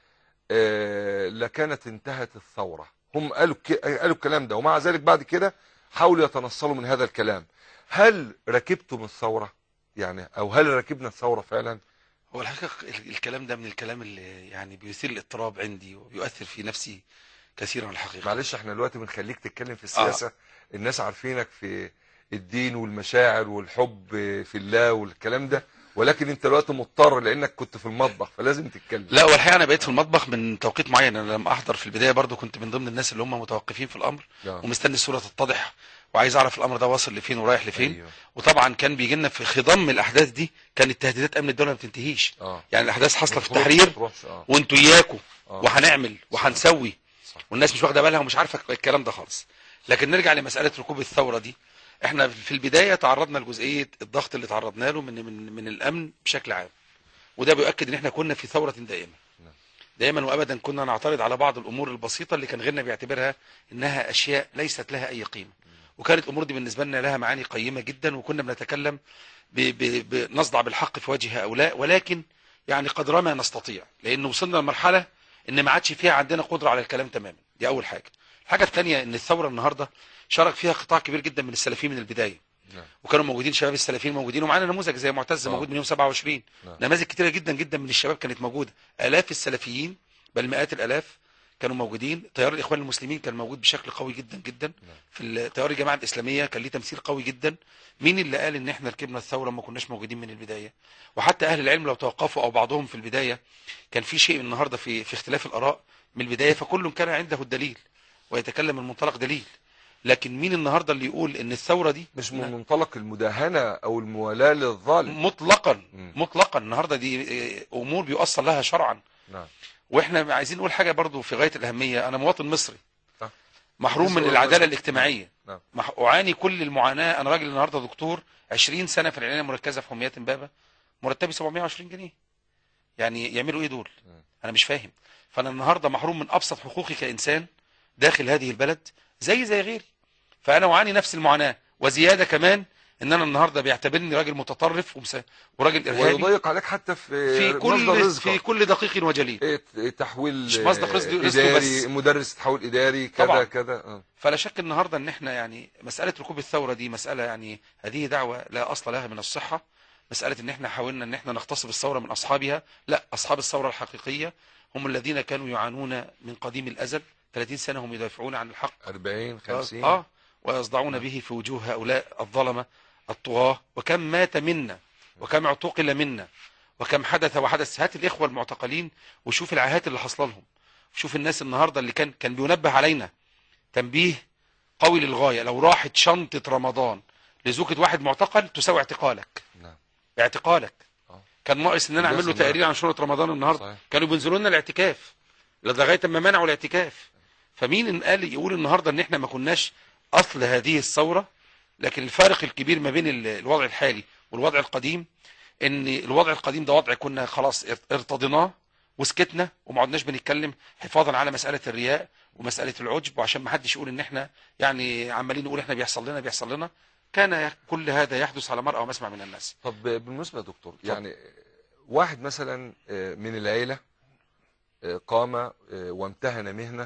آه، لكانت انتهت الثوره هم قالوا ك- قالوا الكلام ده ومع ذلك بعد كده حاولوا يتنصلوا من هذا الكلام هل ركبتم الثوره يعني او هل ركبنا الثوره فعلا هو الحقيقة ال- الكلام ده من الكلام اللي يعني بيثير الاضطراب عندي وبيؤثر في نفسي كثيرا الحقيقة معلش احنا دلوقتي بنخليك تتكلم في السياسة آه. الناس عارفينك في الدين والمشاعر والحب في الله والكلام ده ولكن انت دلوقتي مضطر لانك كنت في المطبخ فلازم تتكلم لا والحقيقة أنا بقيت في المطبخ من توقيت معين أنا لما أحضر في البداية برضو كنت من ضمن الناس اللي هم متوقفين في الأمر آه. ومستني الصورة تتضح وعايز أعرف الأمر ده واصل لفين ورايح لفين أيوه. وطبعا كان بيجي لنا في خضم الأحداث دي كانت تهديدات أمن الدولة ما بتنتهيش اه يعني الأحداث حاصلة في ما تروحش- التحرير ما تروحش، اه وانتوا إياكوا آه. وهنعمل وهنسوي صح. والناس مش واخده بالها ومش عارفه الكلام ده خالص لكن نرجع لمساله ركوب الثوره دي احنا في البدايه تعرضنا لجزئيه الضغط اللي تعرضنا له من من من الامن بشكل عام وده بيؤكد ان احنا كنا في ثوره دائمه نعم. دائما وابدا كنا نعترض على بعض الامور البسيطه اللي كان غيرنا بيعتبرها انها اشياء ليست لها اي قيمه وكانت الامور دي بالنسبه لنا لها معاني قيمه جدا وكنا بنتكلم ب- ب- بنصدع بالحق في وجه هؤلاء ولكن يعني قدر ما نستطيع لان وصلنا لمرحله ان ما عادش فيها عندنا قدره على الكلام تماما دي اول حاجه الحاجه الثانيه ان الثوره النهارده شارك فيها قطاع كبير جدا من السلفيين من البدايه نعم. وكانوا موجودين شباب السلفيين موجودين ومعانا نموذج زي معتز آه. موجود من يوم 27 نعم. نماذج كتيره جدا جدا من الشباب كانت موجوده الاف السلفيين بل مئات الالاف كانوا موجودين تيار الاخوان المسلمين كان موجود بشكل قوي جدا جدا نعم. في ال- تيار الجماعه الاسلاميه كان ليه تمثيل قوي جدا مين اللي قال ان احنا ركبنا الثوره ما كناش موجودين من البدايه وحتى اهل العلم لو توقفوا او بعضهم في البدايه كان في شيء النهارده في في اختلاف الاراء من البدايه فكل كان عنده الدليل ويتكلم من منطلق دليل لكن مين النهارده اللي يقول ان الثوره دي مش من منطلق المداهنة او الموالاة للظالم مطلقا مم. مطلقا النهارده دي إيه، امور بيؤصل لها شرعا نعم واحنا عايزين نقول حاجه برضو في غايه الاهميه انا مواطن مصري صح. محروم من لسه العداله قلنا. الاجتماعيه نعم. مح- اعاني كل المعاناه انا راجل النهارده دكتور 20 سنه في العنايه المركزه في حميات امبابه مرتبي 720 جنيه يعني يعملوا ايه دول مم. انا مش فاهم فانا النهارده محروم من ابسط حقوقي كانسان داخل هذه البلد زي زي غيري فانا اعاني نفس المعاناه وزياده كمان ان انا النهارده بيعتبرني راجل متطرف ومس... وراجل ارهابي ويضيق عليك حتى في في مصدر كل رزقك في كل دقيق وجليل إيه ت- تحويل مش مصدر رزق- آه، رزقه اداري بس. مدرس تحويل اداري كذا طبعاً. كذا آه. فلا شك النهارده ان احنا يعني مساله ركوب الثوره دي مساله يعني هذه دعوه لا اصل لها من الصحه مساله ان احنا حاولنا ان احنا نغتصب الثوره من اصحابها لا اصحاب الثوره الحقيقيه هم الذين كانوا يعانون من قديم الازل 30 سنه هم يدافعون عن الحق 40 50 اه ويصدعون به في وجوه هؤلاء الظلمه الطغاه وكم مات منا وكم اعتقل منا وكم حدث وحدث هات الاخوه المعتقلين وشوف العاهات اللي حصل لهم شوف الناس النهارده اللي كان كان بينبه علينا تنبيه قوي للغايه لو راحت شنطه رمضان لزوجة واحد معتقل تساوي اعتقالك نعم اعتقالك آه. كان ناقص ان انا اعمل له لازم تقرير عن شنطه رمضان النهارده صحيح. كانوا بينزلوا لنا الاعتكاف لغايه ما منعوا الاعتكاف فمين إن قال يقول النهارده ان احنا ما كناش اصل هذه الثوره لكن الفارق الكبير ما بين ال- الوضع الحالي والوضع القديم ان الوضع القديم ده وضع كنا خلاص ار- ارتضيناه وسكتنا وما عدناش بنتكلم حفاظا على مساله الرياء ومساله العجب وعشان ما حدش يقول ان احنا يعني عمالين نقول احنا بيحصل لنا بيحصل لنا كان كل هذا يحدث على مرأى ومسمع من الناس طب بالنسبة يا دكتور يعني واحد مثلا آه، من العيلة آه، قام آه، وامتهن مهنة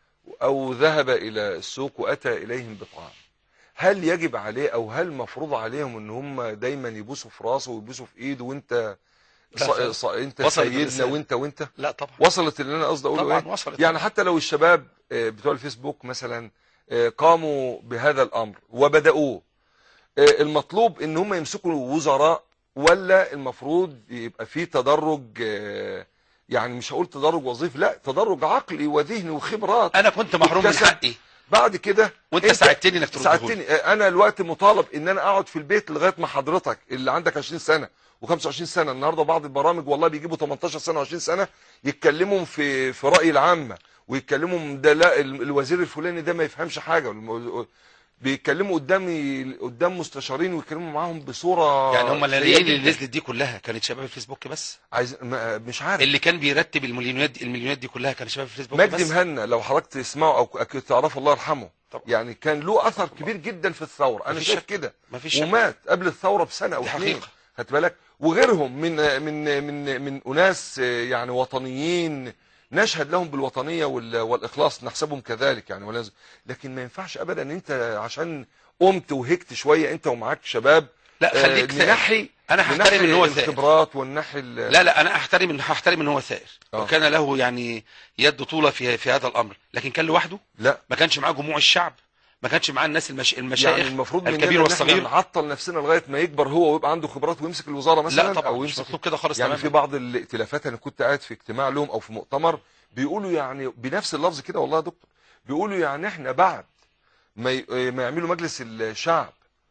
أو ذهب إلى السوق وأتى إليهم بطعام هل يجب عليه أو هل مفروض عليهم إن هم دايما يبوسوا في راسه ويبوسوا في إيده وأنت لا، ص... لا. ص... أنت وصلت سيدنا الرسالة. وأنت وأنت لا طبعا وصلت اللي أنا قصدي أقوله طبعا إيه؟ وصلت يعني حتى لو الشباب آه، بتوع الفيسبوك مثلا آه، قاموا بهذا الامر وبداوه آه، المطلوب ان هم يمسكوا وزراء ولا المفروض يبقى في تدرج آه، يعني مش هقول تدرج وظيفي لا تدرج عقلي وذهني وخبرات انا كنت محروم من اكتسب. حقي بعد كده وانت أنت ساعدتني انك ترده لي. ساعدتني آه، انا الوقت مطالب ان انا اقعد في البيت لغايه ما حضرتك اللي عندك 20 سنه و25 سنه النهارده بعض البرامج والله بيجيبوا 18 سنه و20 سنه يتكلموا في في راي العامه ويتكلموا ده لا ال- الوزير الفلاني ده ما يفهمش حاجه والم- بيتكلموا قدامي قدام مستشارين ويتكلموا معاهم بصوره يعني هم سيئة الليالي اللي جداً. نزلت دي كلها كانت شباب الفيسبوك بس عايز ما- مش عارف اللي كان بيرتب المليونات دي المليونات دي كلها كان شباب الفيسبوك مجدي بس مهنا لو حضرتك تسمعه او اكيد تعرفه الله يرحمه طبعا. يعني كان له اثر كبير جدا في الثوره انا مفيش شايف شك. كده مفيش شك. ومات قبل الثوره بسنه او دي اثنين حقيقة. خدت بالك وغيرهم من من من من اناس يعني وطنيين نشهد لهم بالوطنيه وال- والاخلاص نحسبهم كذلك يعني ولازم لكن ما ينفعش ابدا ان انت عشان قمت وهكت شويه انت ومعاك شباب لا آه، خليك ثائر. ننحي انا هحترم ان هو ثائر الخبرات وننحي ال- لا لا انا احترم ان هحترم ان هو ثائر آه. وكان له يعني يد طولة في في هذا الامر لكن كان لوحده لا ما كانش معاه جموع الشعب ما كانش معاه الناس المش... المشايخ يعني المفروض مننا الكبير ان احنا والصغير نعطل نفسنا لغايه ما يكبر هو ويبقى عنده خبرات ويمسك الوزاره مثلا لا طبعا او مش يمسك مطلوب كده خالص يعني في تماما بعض الائتلافات انا كنت قاعد في اجتماع لهم او في مؤتمر بيقولوا يعني بنفس اللفظ كده والله يا دكتور بيقولوا يعني احنا بعد ما ي- ما يعملوا مجلس الشعب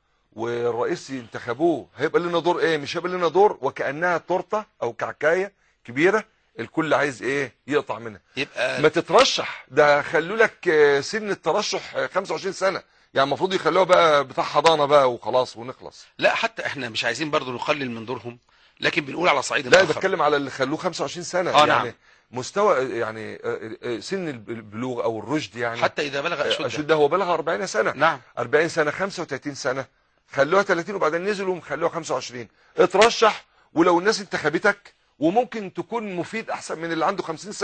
والرئيس ينتخبوه هيبقى لنا دور ايه مش هيبقى لنا دور وكانها تورته او كعكايه كبيره الكل عايز ايه يقطع منها يبقى ما تترشح ده خلوا لك آه، سن الترشح آه، 25 سنه يعني المفروض يخلوها بقى بتاع حضانه بقى وخلاص ونخلص لا حتى احنا مش عايزين برضو نقلل من دورهم لكن بنقول على صعيد لا اخر بتكلم على اللي خلوه 25 سنه آه، يعني نعم. مستوى يعني آه، آه، سن البلوغ او الرشد يعني حتى اذا بلغ آه، اشده اشده هو بلغ 40 سنه نعم 40 سنه 35 سنه خلوها 30 وبعدين نزلوا خلوها 25 اترشح ولو الناس انتخبتك وممكن تكون مفيد احسن من اللي عنده 50 سنه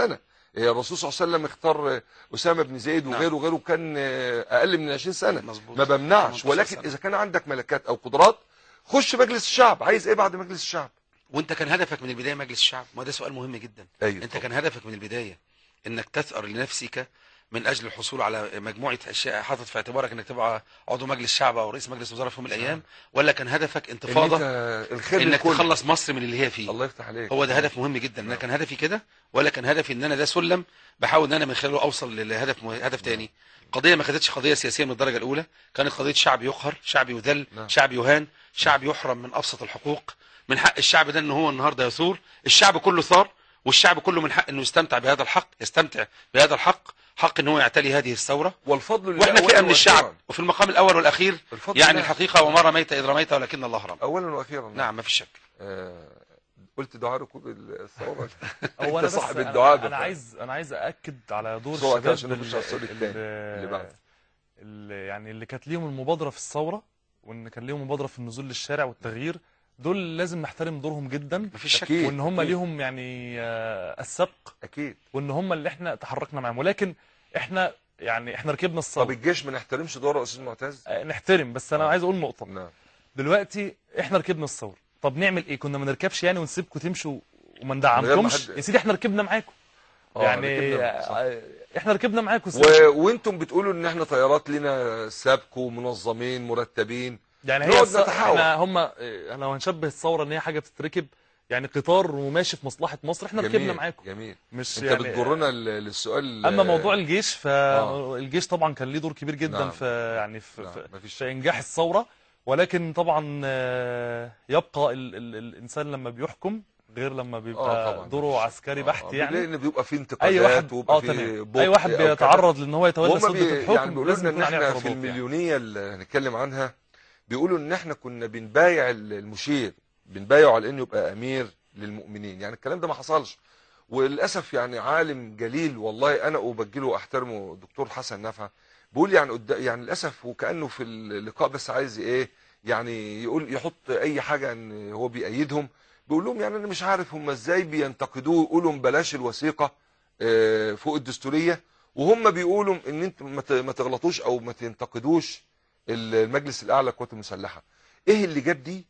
آه، الرسول صلى الله عليه وسلم اختار آه، اسامه بن زيد نعم. وغيره وغيره كان آه، اقل من 20 سنه مظبوط ما بمنعش 18 ولكن سنة. اذا كان عندك ملكات او قدرات خش مجلس الشعب عايز ايه بعد مجلس الشعب وانت كان هدفك من البدايه مجلس الشعب ما ده سؤال مهم جدا ايوه انت كان هدفك من البدايه انك تثأر لنفسك من اجل الحصول على مجموعه اشياء حاطط في اعتبارك انك تبقى عضو مجلس شعب او رئيس مجلس وزراء في يوم من الايام ولا كان هدفك إن انتفاضه انت الخير انك للكل. تخلص مصر من اللي هي فيه الله يفتح عليك هو ده هدف مهم جدا انا كان هدفي كده ولا كان هدفي ان انا ده سلم بحاول ان انا من خلاله اوصل لهدف مه- هدف تاني قضيه ما خدتش قضيه سياسيه من الدرجه الاولى كانت قضيه شعب يقهر شعب يذل نعم. شعب يهان شعب يحرم من ابسط الحقوق من حق الشعب ده ان هو النهارده يثور الشعب كله ثار والشعب كله من حق انه يستمتع بهذا الحق يستمتع بهذا الحق حق ان هو يعتلي هذه الثوره والفضل لله واحنا فئه أولاً من الشعب وأخيراً. وفي المقام الاول والاخير الفضل يعني لله. الحقيقه وما رميت اذ رميت ولكن الله رمى اولا واخيرا نعم ما فيش شك آه، قلت دعاء ركوب الثوره هو أنت انا بس صاحب أنا- الدعاء انا, ده. عايز انا عايز ااكد على دور بسرعة كده الشباب عشان نخش على السؤال التاني اللي بعده. اللي يعني اللي كانت ليهم المبادره في الثوره وان كان ليهم مبادره في النزول للشارع والتغيير دول لازم نحترم دورهم جدا ما فيش شك أكيد. وان هم أكيد. ليهم يعني آه، السبق اكيد وان هم اللي احنا تحركنا معاهم ولكن احنا يعني احنا ركبنا الثوره طب الجيش ما نحترمش دوره يا استاذ معتز آه، نحترم بس انا آه. عايز اقول نقطه نعم دلوقتي احنا ركبنا الثوره طب نعمل ايه كنا ما نركبش يعني ونسيبكم تمشوا وما من غير ما ندعمكمش حد- يا سيدي احنا ركبنا معاكم آه، يعني ركبنا، صح. آه، احنا ركبنا معاكم و... وانتم بتقولوا ان احنا طيارات لنا سابق ومنظمين مرتبين يعني نقعد هي الث... نتحاور. احنا هم لو هنشبه الثوره ان هي حاجه بتتركب يعني قطار وماشي في مصلحه مصر احنا ركبنا جميل معاكم جميل مش انت يعني بتجرنا ل- للسؤال اما آه، موضوع الجيش آه. فالجيش طبعا كان ليه دور كبير جدا نعم. في يعني في, نعم، في, مفيش في انجاح الثوره ولكن طبعا آه، يبقى ال ال الانسان لما بيحكم غير لما آه، بيبقى طبعا. دوره عسكري بحت يعني لان بيبقى في انتقادات اي واحد ويبقى اه في تمام بطء اي واحد أو كذا. بيتعرض لان هو يتولى وهم سلطه بي... الحكم يعني بيقولوا لازم لنا ان يكون عليه احنا في اعتراضات يعني. المليونيه اللي هنتكلم عنها بيقولوا ان احنا كنا بنبايع المشير بنبايعه على انه يبقى امير للمؤمنين يعني الكلام ده ما حصلش وللاسف يعني عالم جليل والله انا ابجله واحترمه الدكتور حسن نفعه بيقول يعني قد... يعني للاسف وكانه في اللقاء بس عايز ايه يعني يقول يحط اي حاجه ان هو بيأيدهم بيقول لهم يعني انا مش عارف هم ازاي بينتقدوه يقولوا بلاش الوثيقه آه، فوق الدستوريه وهم بيقولوا ان انتم ما ت- ما تغلطوش او ما تنتقدوش المجلس الاعلى للقوات المسلحه ايه اللي جاب دي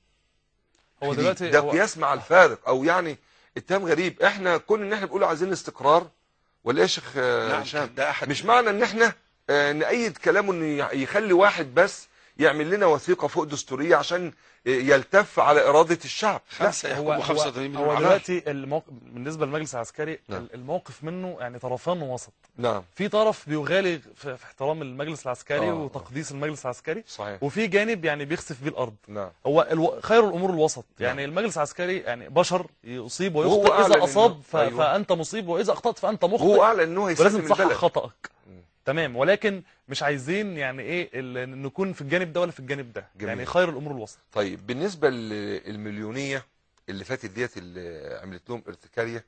هو في دي؟ دلوقتي ده هو قياس مع الفارق او يعني اتهام غريب احنا كل ان احنا بنقول عايزين استقرار ولا ايه يا شيخ آه، نعم هشام ده احد مش معنى ان احنا آه، نأيد كلامه انه يع- يخلي واحد بس يعمل لنا وثيقه فوق دستوريه عشان آه، يلتف على اراده الشعب لا خمسه هو يحكموا هو, 85 مليون هو عام. دلوقتي الموقف بالنسبه للمجلس العسكري نعم. الموقف منه يعني طرفان ووسط نعم في طرف بيغالي في في احترام المجلس العسكري آه. وتقديس المجلس العسكري صحيح وفي جانب يعني بيخسف بيه الارض نعم هو الو... خير الامور الوسط نعم. يعني المجلس العسكري يعني بشر يصيب وهو ويخطئ أعلن اذا اصاب إنه- ف... أيوة. فانت مصيب واذا اخطات فانت مخطئ وهو اعلن ان هو ولازم هيسلم تصحح البلد خطأك مم. تمام ولكن مش عايزين يعني ايه ال- نكون في الجانب ده ولا في الجانب ده جميل. يعني خير الامور الوسط طيب بالنسبه للمليونيه اللي فاتت ديت اللي عملت لهم ارتكاريه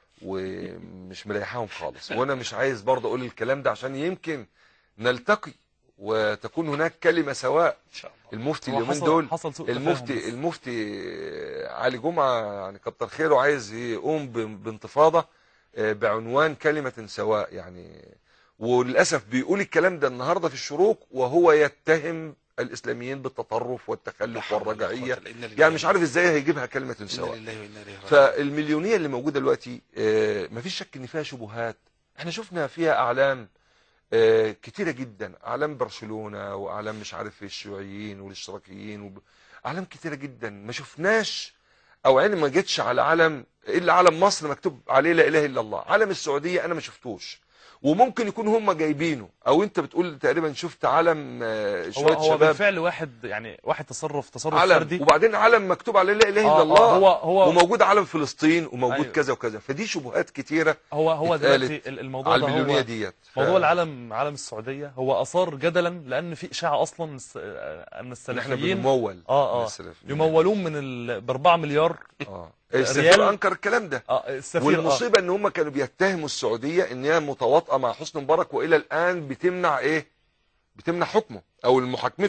ومش مريحاهم خالص وانا مش عايز برضه اقول الكلام ده عشان يمكن نلتقي وتكون هناك كلمه سواء ان شاء الله هو المفتي اليومين حصل دول حصل سوء تفاهم المفتي بس. المفتي علي جمعه يعني كتر خيره عايز يقوم ب- بانتفاضه آه، بعنوان كلمه سواء يعني وللاسف بيقول الكلام ده النهارده في الشروق وهو يتهم الاسلاميين بالتطرف لا والتخلف حول ولا والرجعيه قوة إلا بالله. يعني مش عارف ازاي هيجيبها كلمه إنا سواء لله وإنا إليه راجعون. فالمليونيه اللي موجوده دلوقتي آه، مفيش شك ان فيها شبهات احنا شفنا فيها اعلام آه، كتيره جدا اعلام برشلونه واعلام مش عارف الشيوعيين والاشتراكيين وب... اعلام كتيره جدا ما شفناش او عيني ما جتش على علم الا علم مصر مكتوب عليه لا اله الا الله علم السعوديه انا ما شفتوش وممكن يكون هم جايبينه او انت بتقول تقريبا شفت علم آه، هو شويه هو شباب بالفعل واحد يعني واحد تصرف تصرف علم فردي وبعدين علم مكتوب عليه لا اله الا آه، آه، الله هو هو وموجود علم فلسطين وموجود أيوة. كذا وكذا فدي شبهات كتيره هو هو اتقالت دلوقتي ال- الموضوع على ده المليونيه هو ديت ف- موضوع العالم عالم السعوديه هو اثار جدلا لان في اشاعه اصلا الس- ان ان احنا السلفيين بنمول اه اه نصرف. يمولون من ال... ب 4 مليار اه ريال. السفير انكر الكلام ده اه السفير اه والمصيبه ان هم كانوا بيتهموا السعوديه ان هي متواطئه مع حسني مبارك والى الان بتمنع ايه بتمنع حكمه او محاكمته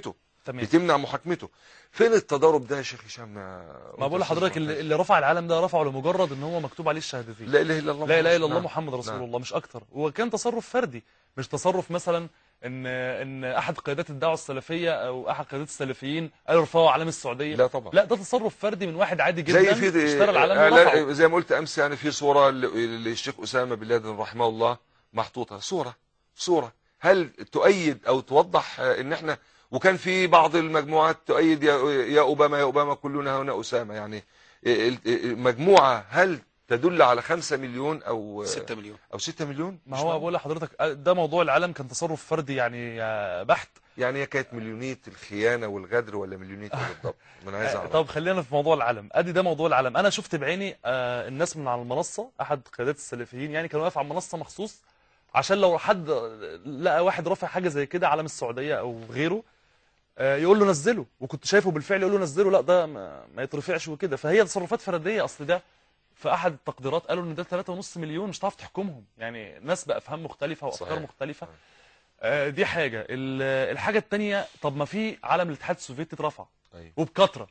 تمام بتمنع محاكمته فين التضارب ده يا شيخ هشام ما بقول لحضرتك اللي, اللي رفع العلم ده رفعه لمجرد ان هو مكتوب عليه الشهادتين لا اله الا الله لا اله الا الله نعم. محمد رسول نعم. الله مش اكتر وكان تصرف فردي مش تصرف مثلا ان ان احد قيادات الدعوه السلفيه او احد قيادات السلفيين قالوا ارفعوا علم السعوديه لا طبعا لا ده تصرف فردي من واحد عادي جدا زي في اشترى العلم آه، ورفعه لا، زي ما قلت امس يعني في صوره ل- للشيخ اسامه بن لادن رحمه الله محطوطه صوره صوره هل تؤيد او توضح آه، ان احنا وكان في بعض المجموعات تؤيد يا يا اوباما يا اوباما كلنا هنا اسامه يعني ال- ال- مجموعه هل تدل على خمسة مليون او 6 مليون او ستة مليون ما مش هو معقول. بقول لحضرتك ده موضوع العلم كان تصرف فردي يعني آه، بحت يعني هي كانت مليونيه الخيانه والغدر ولا مليونيه إيه بالضبط ما انا عايز آه، اعرف طب خلينا في موضوع العلم ادي ده موضوع العلم انا شفت بعيني آه، الناس من على المنصه احد قيادات السلفيين يعني كان واقف على المنصه مخصوص عشان لو حد لقى واحد رافع حاجه زي كده علم السعوديه او غيره آه، يقول له نزله وكنت شايفه بالفعل يقول له نزله لا ده ما, ما يترفعش وكده فهي تصرفات فرديه اصل ده في احد التقديرات قالوا ان ده 3.5 مليون مش هتعرف تحكمهم يعني ناس بافهام مختلفه وافكار صحيح. مختلفه آه، دي حاجه ال- الحاجه الثانيه طب ما في علم الاتحاد السوفيتي اترفع أيوة. وبكثره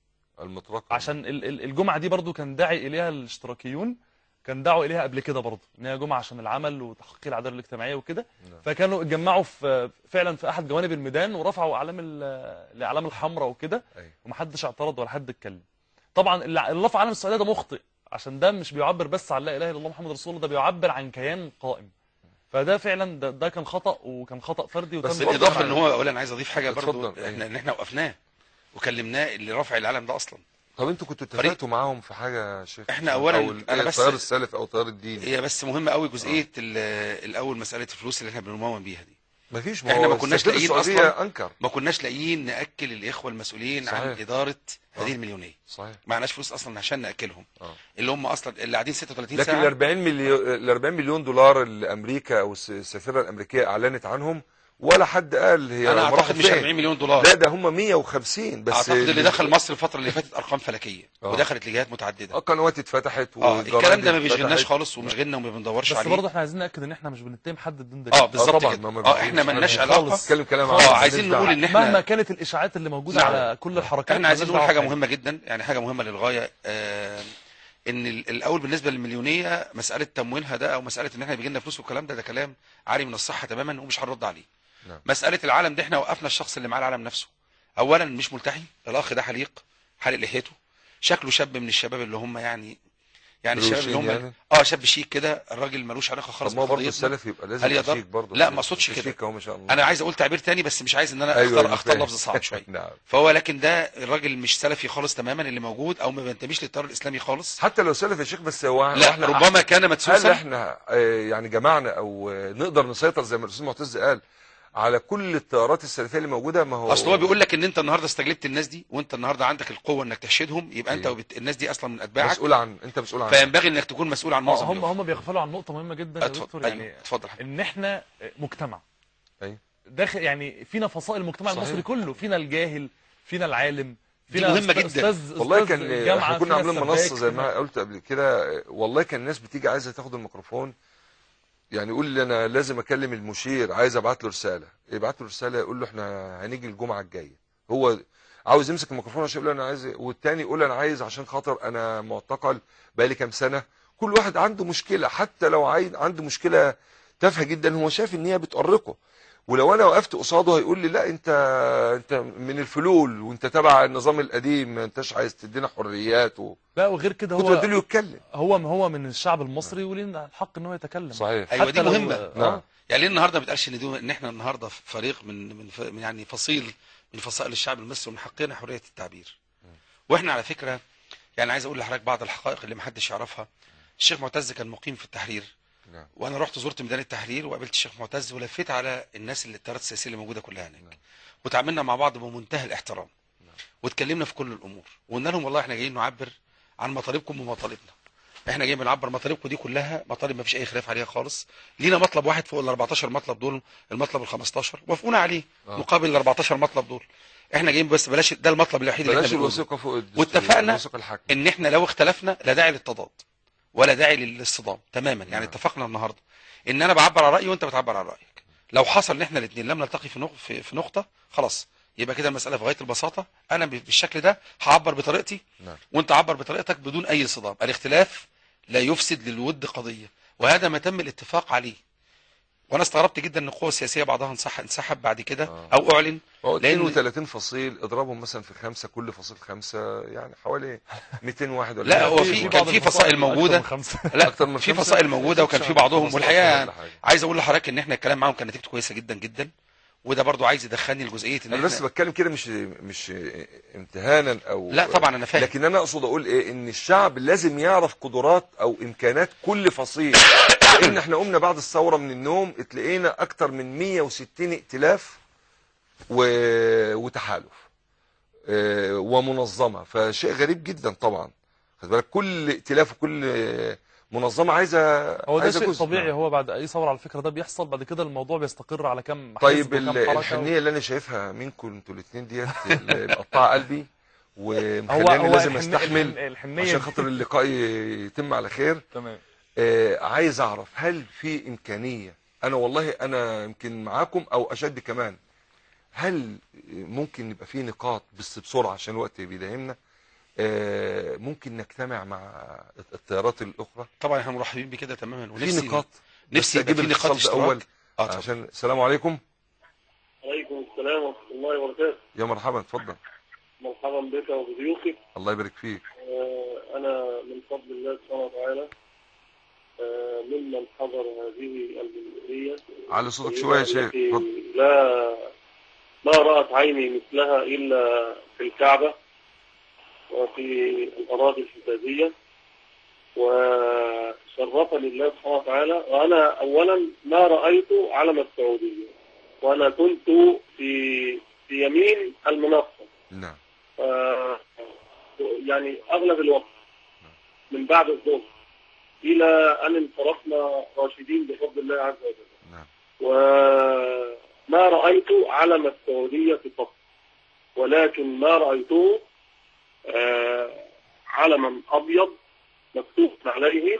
المطرقه عشان ال- ال- الجمعه دي برضو كان داعي اليها الاشتراكيون كان دعوا اليها قبل كده برضو ان هي جمعه عشان العمل وتحقيق العداله الاجتماعيه وكده نعم. فكانوا اتجمعوا في فعلا في احد جوانب الميدان ورفعوا اعلام ال- الاعلام الحمراء وكده أيوة. ومحدش اعترض ولا حد اتكلم طبعا اللي اللي رفع علم السعوديه ده مخطئ عشان ده مش بيعبر بس عن لا اله الا الله محمد رسول الله ده بيعبر عن كيان قائم فده فعلا ده, ده كان خطا وكان خطا فردي وكان بس بس بيعبر بالاضافه عن- ان هو اولا عايز اضيف حاجه برضو اتفضل. احنا ان احنا وقفناه وكلمناه اللي رافع العلم ده اصلا طب انتوا كنتوا فريق. اتفقتوا معاهم في حاجه يا شيخ احنا هشام؟ أولاً او ال- أنا بس- التيار السلفي او التيار الديني هي بس مهمه قوي جزئيه ال- الاول مساله الفلوس اللي احنا بنمون بيها دي ما فيش احنا هو ما كناش السفير لاقيين السعودية أصلاً. انكر ما كناش لاقيين ناكل الاخوه المسؤولين عن صحيح. اداره آه. هذه المليونيه صحيح معناش فلوس اصلا عشان ناكلهم اه اللي هم اصلا اللي قاعدين 36 لكن ال ساعه 40 مليون ال 40 مليون دولار اللي امريكا او الس- السفيره الامريكيه اعلنت عنهم ولا حد قال هي انا راحوا اعتقد مش فين. 40 مليون دولار لا ده هم 150 بس اعتقد اللي دخل مصر الفتره اللي فاتت ارقام فلكيه آه. ودخلت لجهات متعدده قنوات اتفتحت اه والجرايد الكلام ده ما اتفتحت. بيشغلناش خالص ومش غيرنا وما بندورش بس عليه برضه احنا عايزين ناكد ان احنا مش بنتهم حد ضمن ده اه بالظبط طبعاً، كده ما- ما اه احنا بنقولش مالناش حاجة علاقه خالص. اتكلم كلام اه عام، عايزين مالناش نقول دعوة. ان احنا مهما كانت الاشاعات اللي موجوده نعم. على كل الحركات احنا عايزين مالناش نقول دعوة حاجه بحاجة. مهمه جدا يعني حاجه مهمه للغايه آه ان ال- الاول بالنسبه للمليونيه مساله تمويلها ده او مساله ان احنا بيجي لنا فلوس والكلام ده ده كلام عاري من الصحه تماما ومش هنرد عليه نعم. مساله العالم دي احنا وقفنا الشخص اللي معاه العالم نفسه اولا مش ملتحي الاخ ده حليق حالق لحيته شكله شاب من الشباب اللي هم يعني يعني الشباب اللي هم روشين يعني؟ اه شاب شيك كده الراجل ملوش علاقه خالص طب ما هو برضه بقضيتنا. السلف يبقى لازم هل يبقى يقدر؟ شيك برضه لا، ما أقصدش كده. شيك اهو ما شاء الله انا عايز اقول تعبير تاني بس مش عايز ان انا أيوة، اختار أنا اختار فاهم. لفظ صعب شويه نعم فهو لكن ده الراجل مش سلفي خالص تماما اللي موجود او ما بينتميش للتيار الاسلامي خالص حتى لو سلف يا شيخ بس هو لا احنا ربما كان هل مدسوسا احنا آه، يعني جمعنا او آه، نقدر نسيطر زي ما الاستاذ معتز قال على كل التيارات السلفيه اللي موجوده ما هو اصل هو بيقول لك ان انت النهارده استجلبت الناس دي وانت النهارده عندك القوه انك تحشدهم يبقى انت أيوة. وبت... الناس دي اصلا من اتباعك مسؤول عن انت مسؤول عن فينبغي انك تكون مسؤول عن معظم هم الأمور. هم بيغفلوا عن نقطه مهمه جدا يا اتفضل دكتور ايوه يعني اتفضل ان احنا مجتمع أيوة. داخل يعني فينا فصائل المجتمع صحيح. المصري كله فينا الجاهل فينا العالم فينا مهمة أستاذ- جدا. استاذ والله أستاذ كان الجامعة، احنا كنا فينا عاملين منصه السباك، زي فينا- ما قلت قبل كده والله كان الناس بتيجي عايزه تاخد الميكروفون يعني يقول لي انا لازم اكلم المشير عايز ابعت له رساله يبعت له رساله يقول له احنا هنيجي الجمعه الجايه هو عاوز يمسك الميكروفون عشان يقول له انا عايز والتاني يقول انا عايز عشان خاطر انا معتقل بقالي كام سنه كل واحد عنده مشكله حتى لو عايز عنده مشكله تافهه جدا هو شايف ان هي بتؤرقه ولو انا وقفت قصاده هيقول لي لا انت انت من الفلول وانت تبع النظام القديم ما انتش عايز تدينا حريات و... لا وغير كده كنت هو بديله يتكلم هو هو من الشعب المصري وليه الحق ان هو يتكلم صحيح ايوه دي حتى لو- مهمه آه. نعم. يعني ليه النهارده ما بيتقالش ان دي ان احنا النهارده فريق من من ف- من يعني فصيل من فصائل الشعب المصري ومن حقنا حريه التعبير واحنا على فكره يعني عايز اقول لحضرتك بعض الحقائق اللي ما حدش يعرفها الشيخ معتز كان مقيم في التحرير نعم. وانا رحت زرت ميدان التحرير وقابلت الشيخ معتز ولفيت على الناس اللي التيارات السياسيه اللي موجوده كلها هناك وتعاملنا مع بعض بمنتهى الاحترام واتكلمنا في كل الامور وقلنا لهم والله احنا جايين نعبر عن مطالبكم ومطالبنا احنا جايين بنعبر مطالبكم دي كلها مطالب ما فيش اي خلاف عليها خالص لينا مطلب واحد فوق ال 14 مطلب دول المطلب ال 15 وافقونا عليه آه. مقابل ال 14 مطلب دول احنا جايين بس بلاش ده المطلب الوحيد اللي بلاش احنا بنقوله. الوثيقه فوق الدستور، واتفقنا الوثيقه الحاكمه ان احنا لو اختلفنا لا داعي للتضاد ولا داعي للاصطدام تماما يعني نعم. اتفقنا النهارده ان انا بعبر عن رايي وانت بتعبر عن رايك لو حصل ان احنا الاثنين لم نلتقي في نق- في في نقطه خلاص يبقى كده المساله في غايه البساطه انا ب- بالشكل ده هعبر بطريقتي نعم. وانت عبر بطريقتك بدون اي صدام الاختلاف لا يفسد للود قضيه وهذا ما تم الاتفاق عليه وانا استغربت جدا ان القوى السياسيه بعضها انسحب انسحب بعد كده آه. او اعلن هو لأن- 32 فصيل اضربهم مثلا في خمسة كل فصيل خمسة يعني حوالي 200 واحد ولا لا، حاجة. هو في- كان بعض في فصائل الفصائل موجودة. أكتر من خمسة. لا أكتر من في خمسة؟ فصائل موجوده وكان في بعضهم 15 والحقيقه ولا حاجة. عايز اقول لحضرتك ان احنا الكلام معاهم كان نتيجته كويسه جدا جدا وده برضو عايز يدخلني لجزئيه ان انا بس احنا بتكلم كده مش مش امتهانا او لا طبعا انا فاهم لكن انا اقصد اقول ايه ان الشعب لازم يعرف قدرات او امكانات كل فصيل لان احنا قمنا بعد الثوره من النوم اتلقينا اكتر من 160 ائتلاف و... وتحالف آه، ومنظمه فشيء غريب جدا طبعا خد بالك كل ائتلاف وكل آه، منظمه عايزه هو ده عايزه شيء جزء. طبيعي هو بعد اي ثوره على فكره ده بيحصل بعد كده الموضوع بيستقر على كم طيب حزب وكم ال- حركة الحنيه اللي انا شايفها منكم انتوا الاثنين ديت اللي مقطعه قلبي هو ومخليني هو لازم الحن- استحمل الحن- الحنيه عشان خاطر اللقاء يتم على خير تمام آه عايز اعرف هل في امكانيه انا والله انا يمكن معاكم او اشد كمان هل ممكن يبقى في نقاط بس بسرعه عشان الوقت بيداهمنا آه ممكن نجتمع مع التيارات الاخرى طبعا احنا مرحبين بكده تماما في ونفسي نقاط نفسي بس يبقى اجيب في نقاط الاتصال ده اشتراك اول اه طبعا. عشان السلام عليكم عليكم السلام ورحمة الله وبركاته يا مرحبا اتفضل مرحبا بك وبضيوفك الله يبارك فيك آه، أنا من فضل الله سبحانه وتعالى آه، ممن حضر هذه الجمهورية على صوتك شويه يا شيخ التي اتفضل لا ما رأت عيني مثلها إلا في الكعبة وفي الأراضي الحجازية وشرفني الله سبحانه وتعالى وأنا أولا ما رأيت علم السعودية وأنا كنت في في يمين المنصة نعم آه، يعني أغلب الوقت من بعد الظهر إلى أن انصرفنا راشدين بفضل الله عز وجل نعم وما رأيت علم السعودية قط ولكن ما رأيته آه، علما أبيض مكتوب عليه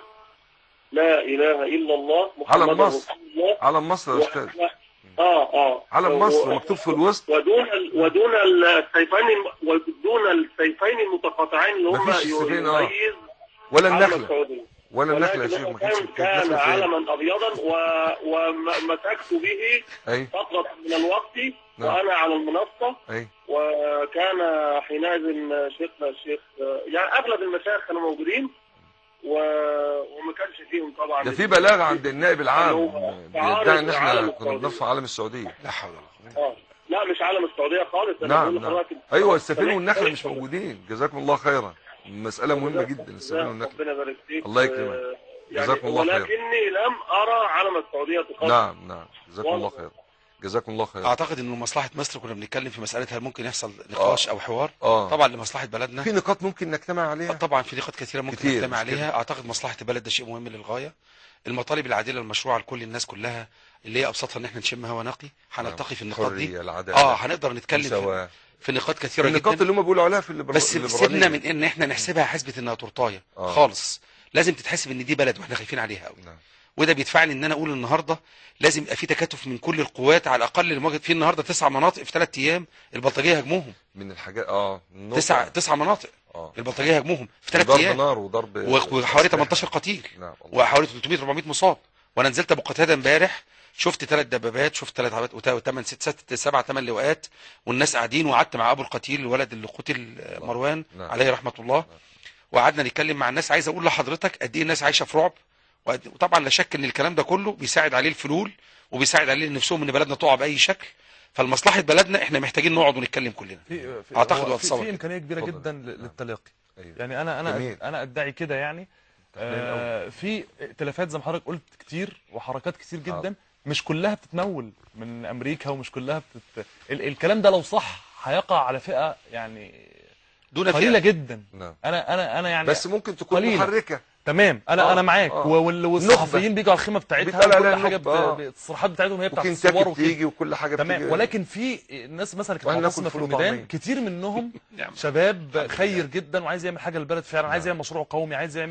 لا إله إلا الله محمد علم مصر. رسول الله علم مصر يا استاذ و- اه اه علم مصر و- مكتوب في الوسط ودون ال- ودون السيفين الم- ودون السيفين المتقاطعين اللي هم مفيش السيفين، آه. يميز ولا علم النخله السعودية ولا النخله يا ولكن شيخ هو ما كانتش كان كانت كان نخله فين علما ابيضا و- ومسكت به اي فتره من الوقت نعم. وانا على المنصه اي وكان حينئذ شيخنا الشيخ يعني اغلب المشايخ كانوا موجودين و... وما كانش فيهم طبعا ده في بلاغ عند النائب العام هو بيدعي ان احنا عالم كنا السعودية. بنرفع علم السعوديه لا حول ولا قوه آه. لا مش عالم السعوديه خالص انا نعم بقول نعم لحضرتك ايوه السفينه والنخله طريق- مش موجودين جزاكم الله خيرا مساله مهمه جدا السفينه والنخله ربنا يبارك فيك الله يكرمك. آه، جزاكم الله خير. ولكني لم ارى علم السعوديه قط نعم نعم جزاكم الله خير جزاكم الله خير اعتقد انه مصلحه مصر كنا بنتكلم في مساله هل ممكن يحصل نقاش او حوار اه طبعا لمصلحه بلدنا في نقاط ممكن نجتمع عليها طبعا في نقاط كثيره ممكن كتير، نجتمع مش كده؟ عليها اعتقد مصلحه البلد ده شيء مهم للغايه المطالب العادله المشروعه لكل الناس كلها اللي هي ابسطها ان احنا نشم هوا نقي هنلتقي في النقاط دي الحريه العداله اه هنقدر نتكلم في, المساواة. في نقاط كثيره النقاط جدا اللي هم بيقولوا عليها في الليبرا- بس الليبرالية. سيبنا من ان احنا نحسبها حسبه انها تورتايه آه. خالص لازم تتحسب ان دي بلد واحنا خايفين عليها قوي نعم. وده بيدفعني ان انا اقول النهارده لازم يبقى في تكاتف من كل القوات على الاقل اللي موجود فيه النهارده تسع مناطق في ثلاث ايام البلطجيه هاجموهم من الحاجات اه النقطة. تسع تسع مناطق اه البلطجيه هاجموهم في ثلاث ضرب ايام نار وضرب و- وحوالي أسلحة. 18 قتيل نعم الله. وحوالي 300 400 مصاب وانا نزلت ابو قتاده امبارح شفت ثلاث دبابات شفت ثلاث عربيات وثمان ست ست سبع ثمان لواءات والناس قاعدين وقعدت مع ابو القتيل الولد اللي قتل آه، مروان نعم. عليه رحمه الله وقعدنا نتكلم مع الناس عايز اقول لحضرتك قد ايه الناس عايشه في رعب وقد- وطبعا لا شك ان الكلام ده كله بيساعد عليه الفلول وبيساعد عليه نفسهم ان بلدنا تقع باي شكل فالمصلحه بلدنا احنا محتاجين نقعد ونتكلم كلنا في في أعتقد هو في, وأتصور في كده. امكانيه كبيره اتفضل. جدا ل- للتلاقي أيوة. يعني انا انا جميل. انا ادعي كده يعني آه في ائتلافات زي ما حضرتك قلت كتير وحركات كتير جدا مش كلها بتتمول من امريكا ومش كلها بتت... ال الكلام ده لو صح هيقع على فئه يعني دون قليله فئة. جدا نعم انا انا انا يعني بس ممكن تكون قليلة. محركه تمام انا آه، انا معاك آه. وال- والصحفيين نخبة. بيجوا على الخيمه بتاعتها بيتقال عليها وكل حاجه نخبة، آه. بت- التصريحات بتاعتهم هي بتاعت وكنتاكي الصور وكده بتيجي وكل حاجه تمام بتيجي ولكن في ناس مثلا كانت وإحنا معتصمه ناكل في فول الميدان وطعمية. كتير منهم نعم. شباب خير جدا وعايز يعمل حاجه للبلد فعلا عايز يعمل مشروع قومي عايز يعمل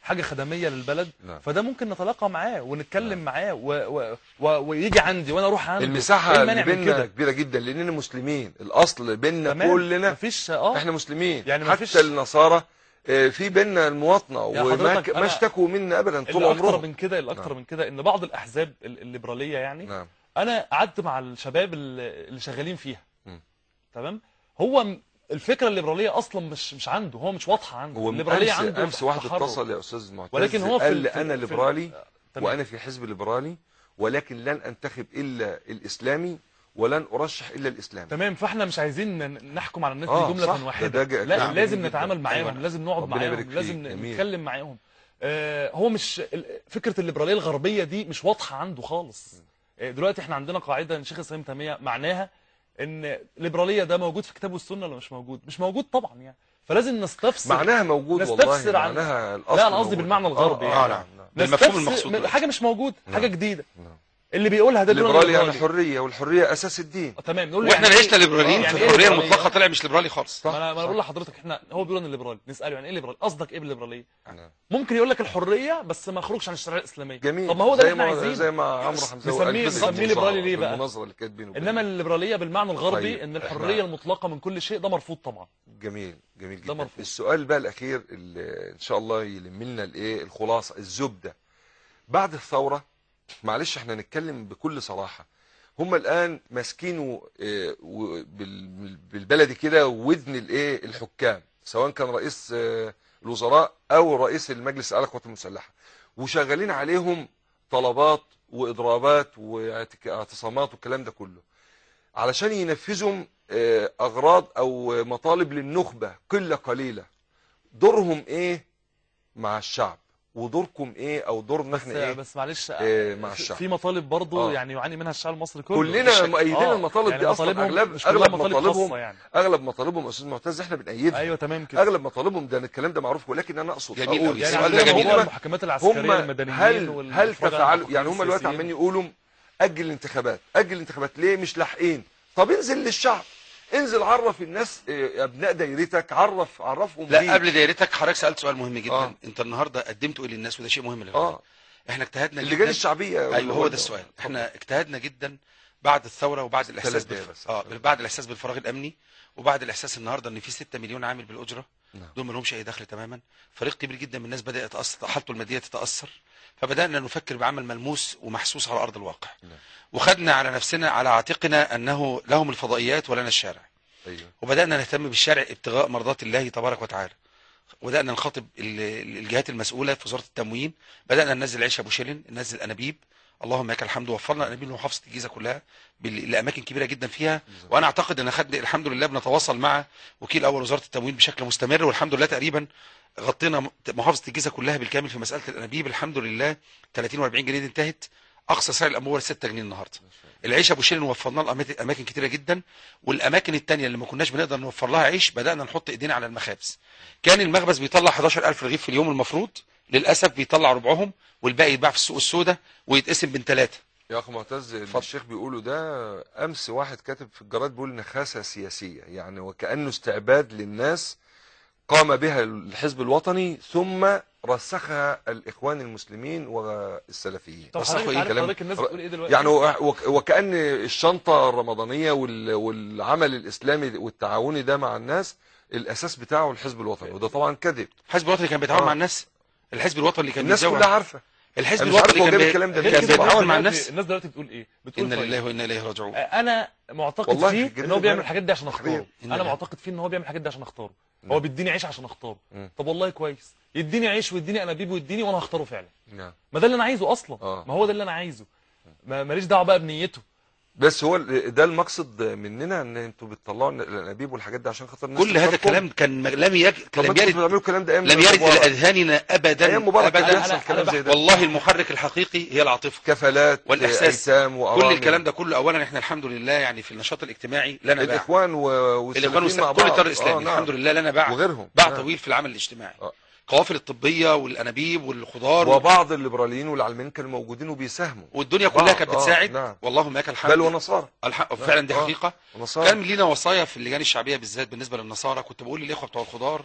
حاجه خدميه للبلد نعم. فده ممكن نتلاقى معاه ونتكلم معاه و... و... و... ويجي عندي وانا اروح عنده المساحه إيه اللي المانع من بيننا كده كبيره جدا لاننا مسلمين الاصل بيننا تمام كلنا مفيش اه احنا مسلمين يعني حتى مفيش- النصارى آه، في بيننا المواطنه يا وما حضرتك ك- ما أنا- اشتكوا منا ابدا طول اللي اكتر عمرهم من كده اللي اكتر نعم. من كده ان بعض الاحزاب ال- الليبراليه يعني نعم انا قعدت مع الشباب اللي اللي شغالين فيها مم. تمام هو م- الفكره الليبراليه اصلا مش مش عنده هو مش واضحه عنده هو الليبراليه امس عنده امس واحد تحرر. اتصل يا استاذ معتز ولكن هو في قال ال- لي في انا ال- في ال- ليبرالي تمام. وانا في حزب ليبرالي ولكن لن انتخب الا الاسلامي ولن ارشح الا الاسلامي تمام فاحنا مش عايزين ن- نحكم على الناس آه، دي جمله صح. واحده ده- ده لا كلام لازم جميل نتعامل جداً. معاهم أيوة. لازم نقعد ربنا معاهم يبارك لازم فيك. ن- جميل. نتكلم معاهم آه هو مش ال- فكره الليبراليه الغربيه دي مش واضحه عنده خالص آه، دلوقتي احنا عندنا قاعده ان شيخ الاسلام تيميه معناها ان الليبراليه ده موجود في كتاب والسنه ولا مش موجود مش موجود طبعا يعني فلازم نستفسر معناها موجود نستفسر والله عن- معناها الاصل لا، أنا قصدي موجود. بالمعنى الغربي آه, يعني. آه, نعم. نعم. نعم. بالمفهوم نستفسر- المقصود م- دلوقتي. حاجه مش موجود حاجه نعم. جديده نعم. اللي بيقولها ده بيقول الليبرالي يعني ليبرالي. حريه والحريه اساس الدين آه، تمام نقول له واحنا يعني عشنا إيه- ليبراليين يعني في إيه الحريه ليبرالية؟ المطلقه طلع مش ليبرالي خالص ما انا ما انا بقول لحضرتك احنا هو بيقول ان ليبرالي نساله يعني ايه ليبرالي قصدك ايه بالليبراليه نعم. ممكن يقول لك الحريه بس ما يخرجش عن الشريعه الاسلاميه جميل طب ما هو ده زي اللي احنا ما عايزينه زي ما عمرو حمزه نسميه- قال في نسميه المظاهرة- ليبرالي ليه بقى؟ المناظره اللي كانت بينه وبينه. انما الليبراليه بالمعنى الغربي طيب، ان إحنا- الحريه المطلقه من كل شيء ده مرفوض طبعا جميل جميل ده جدا مرفوض. السؤال بقى الاخير اللي ان شاء الله يلم لنا الايه الخلاصه الزبده بعد الثوره معلش احنا نتكلم بكل صراحه هم الان ماسكينه آه، و- بال- بالبلدي كده وذن الايه الحكام سواء كان رئيس آه، الوزراء او رئيس المجلس الاعلى للقوات المسلحه وشغالين عليهم طلبات واضرابات واعتصامات والكلام ده كله علشان ينفذوا آه، اغراض او مطالب للنخبه قله قليله دورهم ايه مع الشعب ودوركم ايه او دورنا بس احنا ايه بس معلش إيه مع في- الشعب. في مطالب برضه آه. يعني يعاني منها الشعب المصري كله كلنا مؤيدين آه، المطالب يعني دي اصلا مطالبهم اغلب مش كلها اغلب مطالب مطالبهم خاصة يعني اغلب مطالبهم يا استاذ معتز احنا بنأيدها ايوه تمام كده اغلب مطالبهم ده الكلام ده معروف ولكن انا اقصد جميل اقول أوي. يعني السؤال ده عندنا جميل موضوع أوي. المحاكمات العسكريه هم المدنيين هل هل والإفراج عن تفعلوا المحكومين يعني هم دلوقتي السياسيين. عمالين يقولوا اجل الانتخابات اجل الانتخابات ليه مش لاحقين طب انزل للشعب انزل عرف الناس إيه، ابناء دايرتك عرف عرفهم لا بيه. قبل دايرتك حضرتك سالت سؤال مهم جدا آه. انت النهارده قدمته ايه للناس وده شيء مهم للغايه اه احنا اجتهدنا اللجان جدا الشعبيه ايوه هو ده السؤال احنا اجتهدنا جدا بعد الثوره وبعد الاحساس ثلاث بالف... دقايق بس. اه بعد الاحساس بالفراغ الامني وبعد الاحساس النهارده ان في 6 مليون عامل بالاجره نعم. دول ما لهمش اي دخل تماما فريق كبير جدا من الناس بدا يتاثر حالته الماديه تتاثر فبدانا نفكر بعمل ملموس ومحسوس على ارض الواقع نعم. وخدنا على نفسنا على عاتقنا انه لهم الفضائيات ولنا الشارع ايوه وبدانا نهتم بالشارع ابتغاء مرضات الله تبارك وتعالى بدانا نخاطب ال- الجهات المسؤوله في وزاره التموين بدانا ننزل عيش ابو شيلين ننزل انابيب اللهم لك الحمد وفرنا انابيب لمحافظه الجيزه كلها بال- لاماكن كبيره جدا فيها وانا اعتقد ان خد الحمد لله بنتواصل مع وكيل اول وزاره التموين بشكل مستمر والحمد لله تقريبا غطينا م- محافظه الجيزه كلها بالكامل في مساله الانابيب الحمد لله 30 و40 جنيه دي انتهت اقصى سعر الانبوبه 6 جنيه النهارده العيش ابو شيرين وفرنا له أماكن- اماكن كتيره جدا والاماكن التانية اللي ما كناش بنقدر نوفر لها عيش بدانا نحط ايدينا على المخابز كان المخبز بيطلع 11000 رغيف في اليوم المفروض للاسف بيطلع ربعهم والباقي يتباع في السوق السوداء ويتقسم بين ثلاثه يا اخ معتز اللي الشيخ بيقوله ده امس واحد كاتب في الجرائد بيقول نخاسه سياسيه يعني وكانه استعباد للناس قام بها الحزب الوطني ثم رسخها الاخوان المسلمين والسلفيين طب بس حضرتك أخوي عارف كلام- حضرتك الناس بتقول ايه دلوقتي يعني وك- وك- وكأن الشنطة الرمضانية وال- والعمل الإسلامي والتعاوني ده مع الناس الأساس بتاعه الحزب الوطني وده طبعا كذب الحزب الوطني كان بيتعاون آه. مع الناس الحزب الوطني اللي كان الناس بيتزوج كلها عارفة الحزب أنا مش عارف الوطني هو كان جايب بي- الكلام ده غير منين. كان كده بيتعاون الناس مع دلوقتي- الناس الناس دلوقتي بتقول ايه بتقول انا طيب لله وانا اليه راجعون انا معتقد والله في فيه الجريدة ان هو بيعمل فعلا. الحاجات دي عشان اختاره حبيبي. انا إن- معتقد فيه ان هو بيعمل الحاجات دي عشان اختاره نعم. هو بيديني عيش عشان اختاره مم. طب والله كويس يديني عيش ويديني انابيب ويديني وانا هختاره فعلا نعم ما ده اللي انا عايزه اصلا آه. ما هو ده اللي انا عايزه ما ماليش دعوه بقى بنيته بس هو ال- ده المقصد مننا ان انتوا بتطلعوا الانابيب والحاجات دي عشان خاطر الناس كل هذا تختاركم. الكلام كان م- لم يك... طب ما لم انتوا يرد بتعملوا الكلام ده ايام لم يرد مبارك. الى اذهاننا ابدا ايام مبارك ابدا بيحصل أنا- كلام أنا زي ده والله المحرك الحقيقي هي العاطفه كفلات والإحساس. ايتام كل وارامل الكلام ده كله اولا احنا الحمد لله يعني في النشاط الاجتماعي لنا باع الاخوان و- الاخوان والسلفيين مع والس- كل بعض الاطار الاسلامي آه، نعم. الحمد لله لنا باع وغيرهم باع نعم. طويل في العمل الاجتماعي آه. قوافل الطبيه والانابيب والخضار وبعض الليبراليين والعلمانيين كانوا موجودين وبيساهموا والدنيا كلها بعض. كانت آه، بتساعد نعم. واللهم لك الحمد بل ونصارى الحق فعلا دي آه. حقيقه ونصارى كان لينا وصايا في اللجان الشعبيه بالذات بالنسبه للنصارى كنت بقول للاخوه بتوع الخضار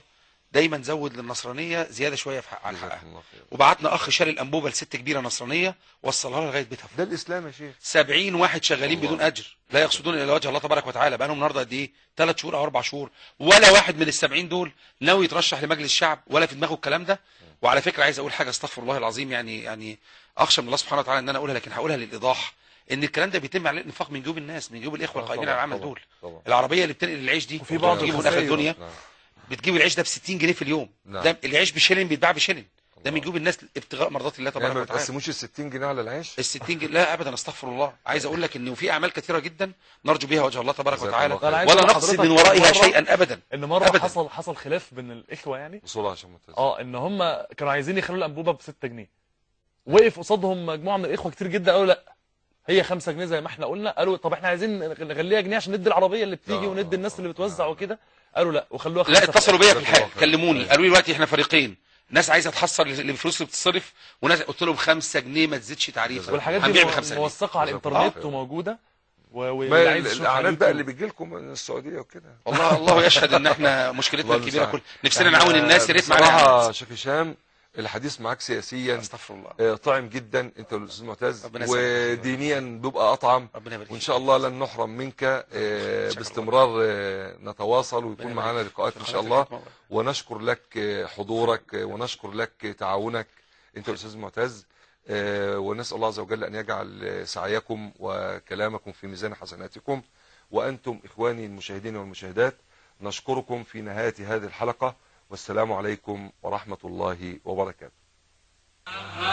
دايما زود للنصرانيه زياده شويه في حق عن جزاكم حقها الله خير. وبعتنا اخ شال الانبوبه لست كبيره نصرانيه وصلها لها لغايه بيتها ده الاسلام يا شيخ 70 واحد شغالين الله. بدون اجر لا يقصدون الا وجه الله تبارك وتعالى بقى لهم النهارده قد ايه ثلاث شهور او اربع شهور ولا واحد من ال 70 دول ناوي يترشح لمجلس الشعب ولا في دماغه الكلام ده وعلى فكره عايز اقول حاجه استغفر الله العظيم يعني يعني اخشى من الله سبحانه وتعالى ان انا اقولها لكن هقولها للايضاح ان الكلام ده بيتم على الانفاق من جيوب الناس من جيوب الاخوه آه، القائمين طبعاً، على العمل طبعاً، دول طبعا العربيه اللي بتنقل العيش دي وفي بعض بتجيبه من اخر الخسائر. الدنيا نعم. بتجيب العيش ده ب 60 جنيه في اليوم نعم. ده العيش بشيلن بيتباع بشيلن ده من الله. جيوب الناس ابتغاء مرضات الله يعني تبارك ما وتعالى بتقسموش ال 60 جنيه على العيش ال 60 جنيه لا ابدا استغفر الله عايز اقول لك انه في اعمال كثيره جدا نرجو بها وجه الله تبارك جزاك وتعالى الله خير. أنا عايز ولا أقول نقصد لحضرتك من ورائها مرة- شيئا ابدا ان مره أبداً. حصل حصل خلاف بين الاخوه يعني بصوا عشان ما تنساش. اه ان هم كانوا عايزين يخلوا الانبوبه ب 6 جنيه وقف قصادهم مجموعه من الاخوه كتير جدا قالوا لا هي 5 جنيه زي ما احنا قلنا قالوا طب احنا عايزين نخليها جنيه عشان ندي العربيه اللي بتيجي آه، وندي آه، الناس اللي آه، بتوزع آه. وكده قالوا لا وخلوها لا خمسة اتصلوا بيا في جزاك الحال الله خير. كلموني قالوا لي دلوقتي احنا فريقين ناس عايزه تحصل الفلوس اللي بتتصرف وناس قلت لهم 5 جنيه ما تزيدش تعريفه والحاجات هنبيع دي ب 5 جنيه موثقه على جزاك الله الانترنت خير. وموجوده و- ما واللي عايز ال- يشوف على الاعلانات بقى اللي اليوتيوب. بتجي لكم من السعوديه وكده والله الله يشهد ان احنا مشكلتنا الله الكبيره المستعان. كل نفسنا نعاون الناس يا ريت معانا بصراحه إعلانات. شيخ هشام الحديث معاك سياسيا استغفر الله آه، طعم جدا انت والاستاذ معتز ربنا يسلمك. ودينيا بيبقى اطعم ربنا يبارك وان فيك. شاء الله لن نحرم منك آه، شكرا. باستمرار آه، نتواصل ويكون ربنا معنا يبارك لقاءات فيك. ان شاء الله حضرتك ونشكر لك آه، حضورك آه، ونشكر لك تعاونك انت والاستاذ معتز آه، ونسال الله عز وجل ان يجعل آه، سعيكم وكلامكم في ميزان حسناتكم وانتم اخواني المشاهدين والمشاهدات نشكركم في نهايه هذه الحلقه والسلام عليكم ورحمه الله وبركاته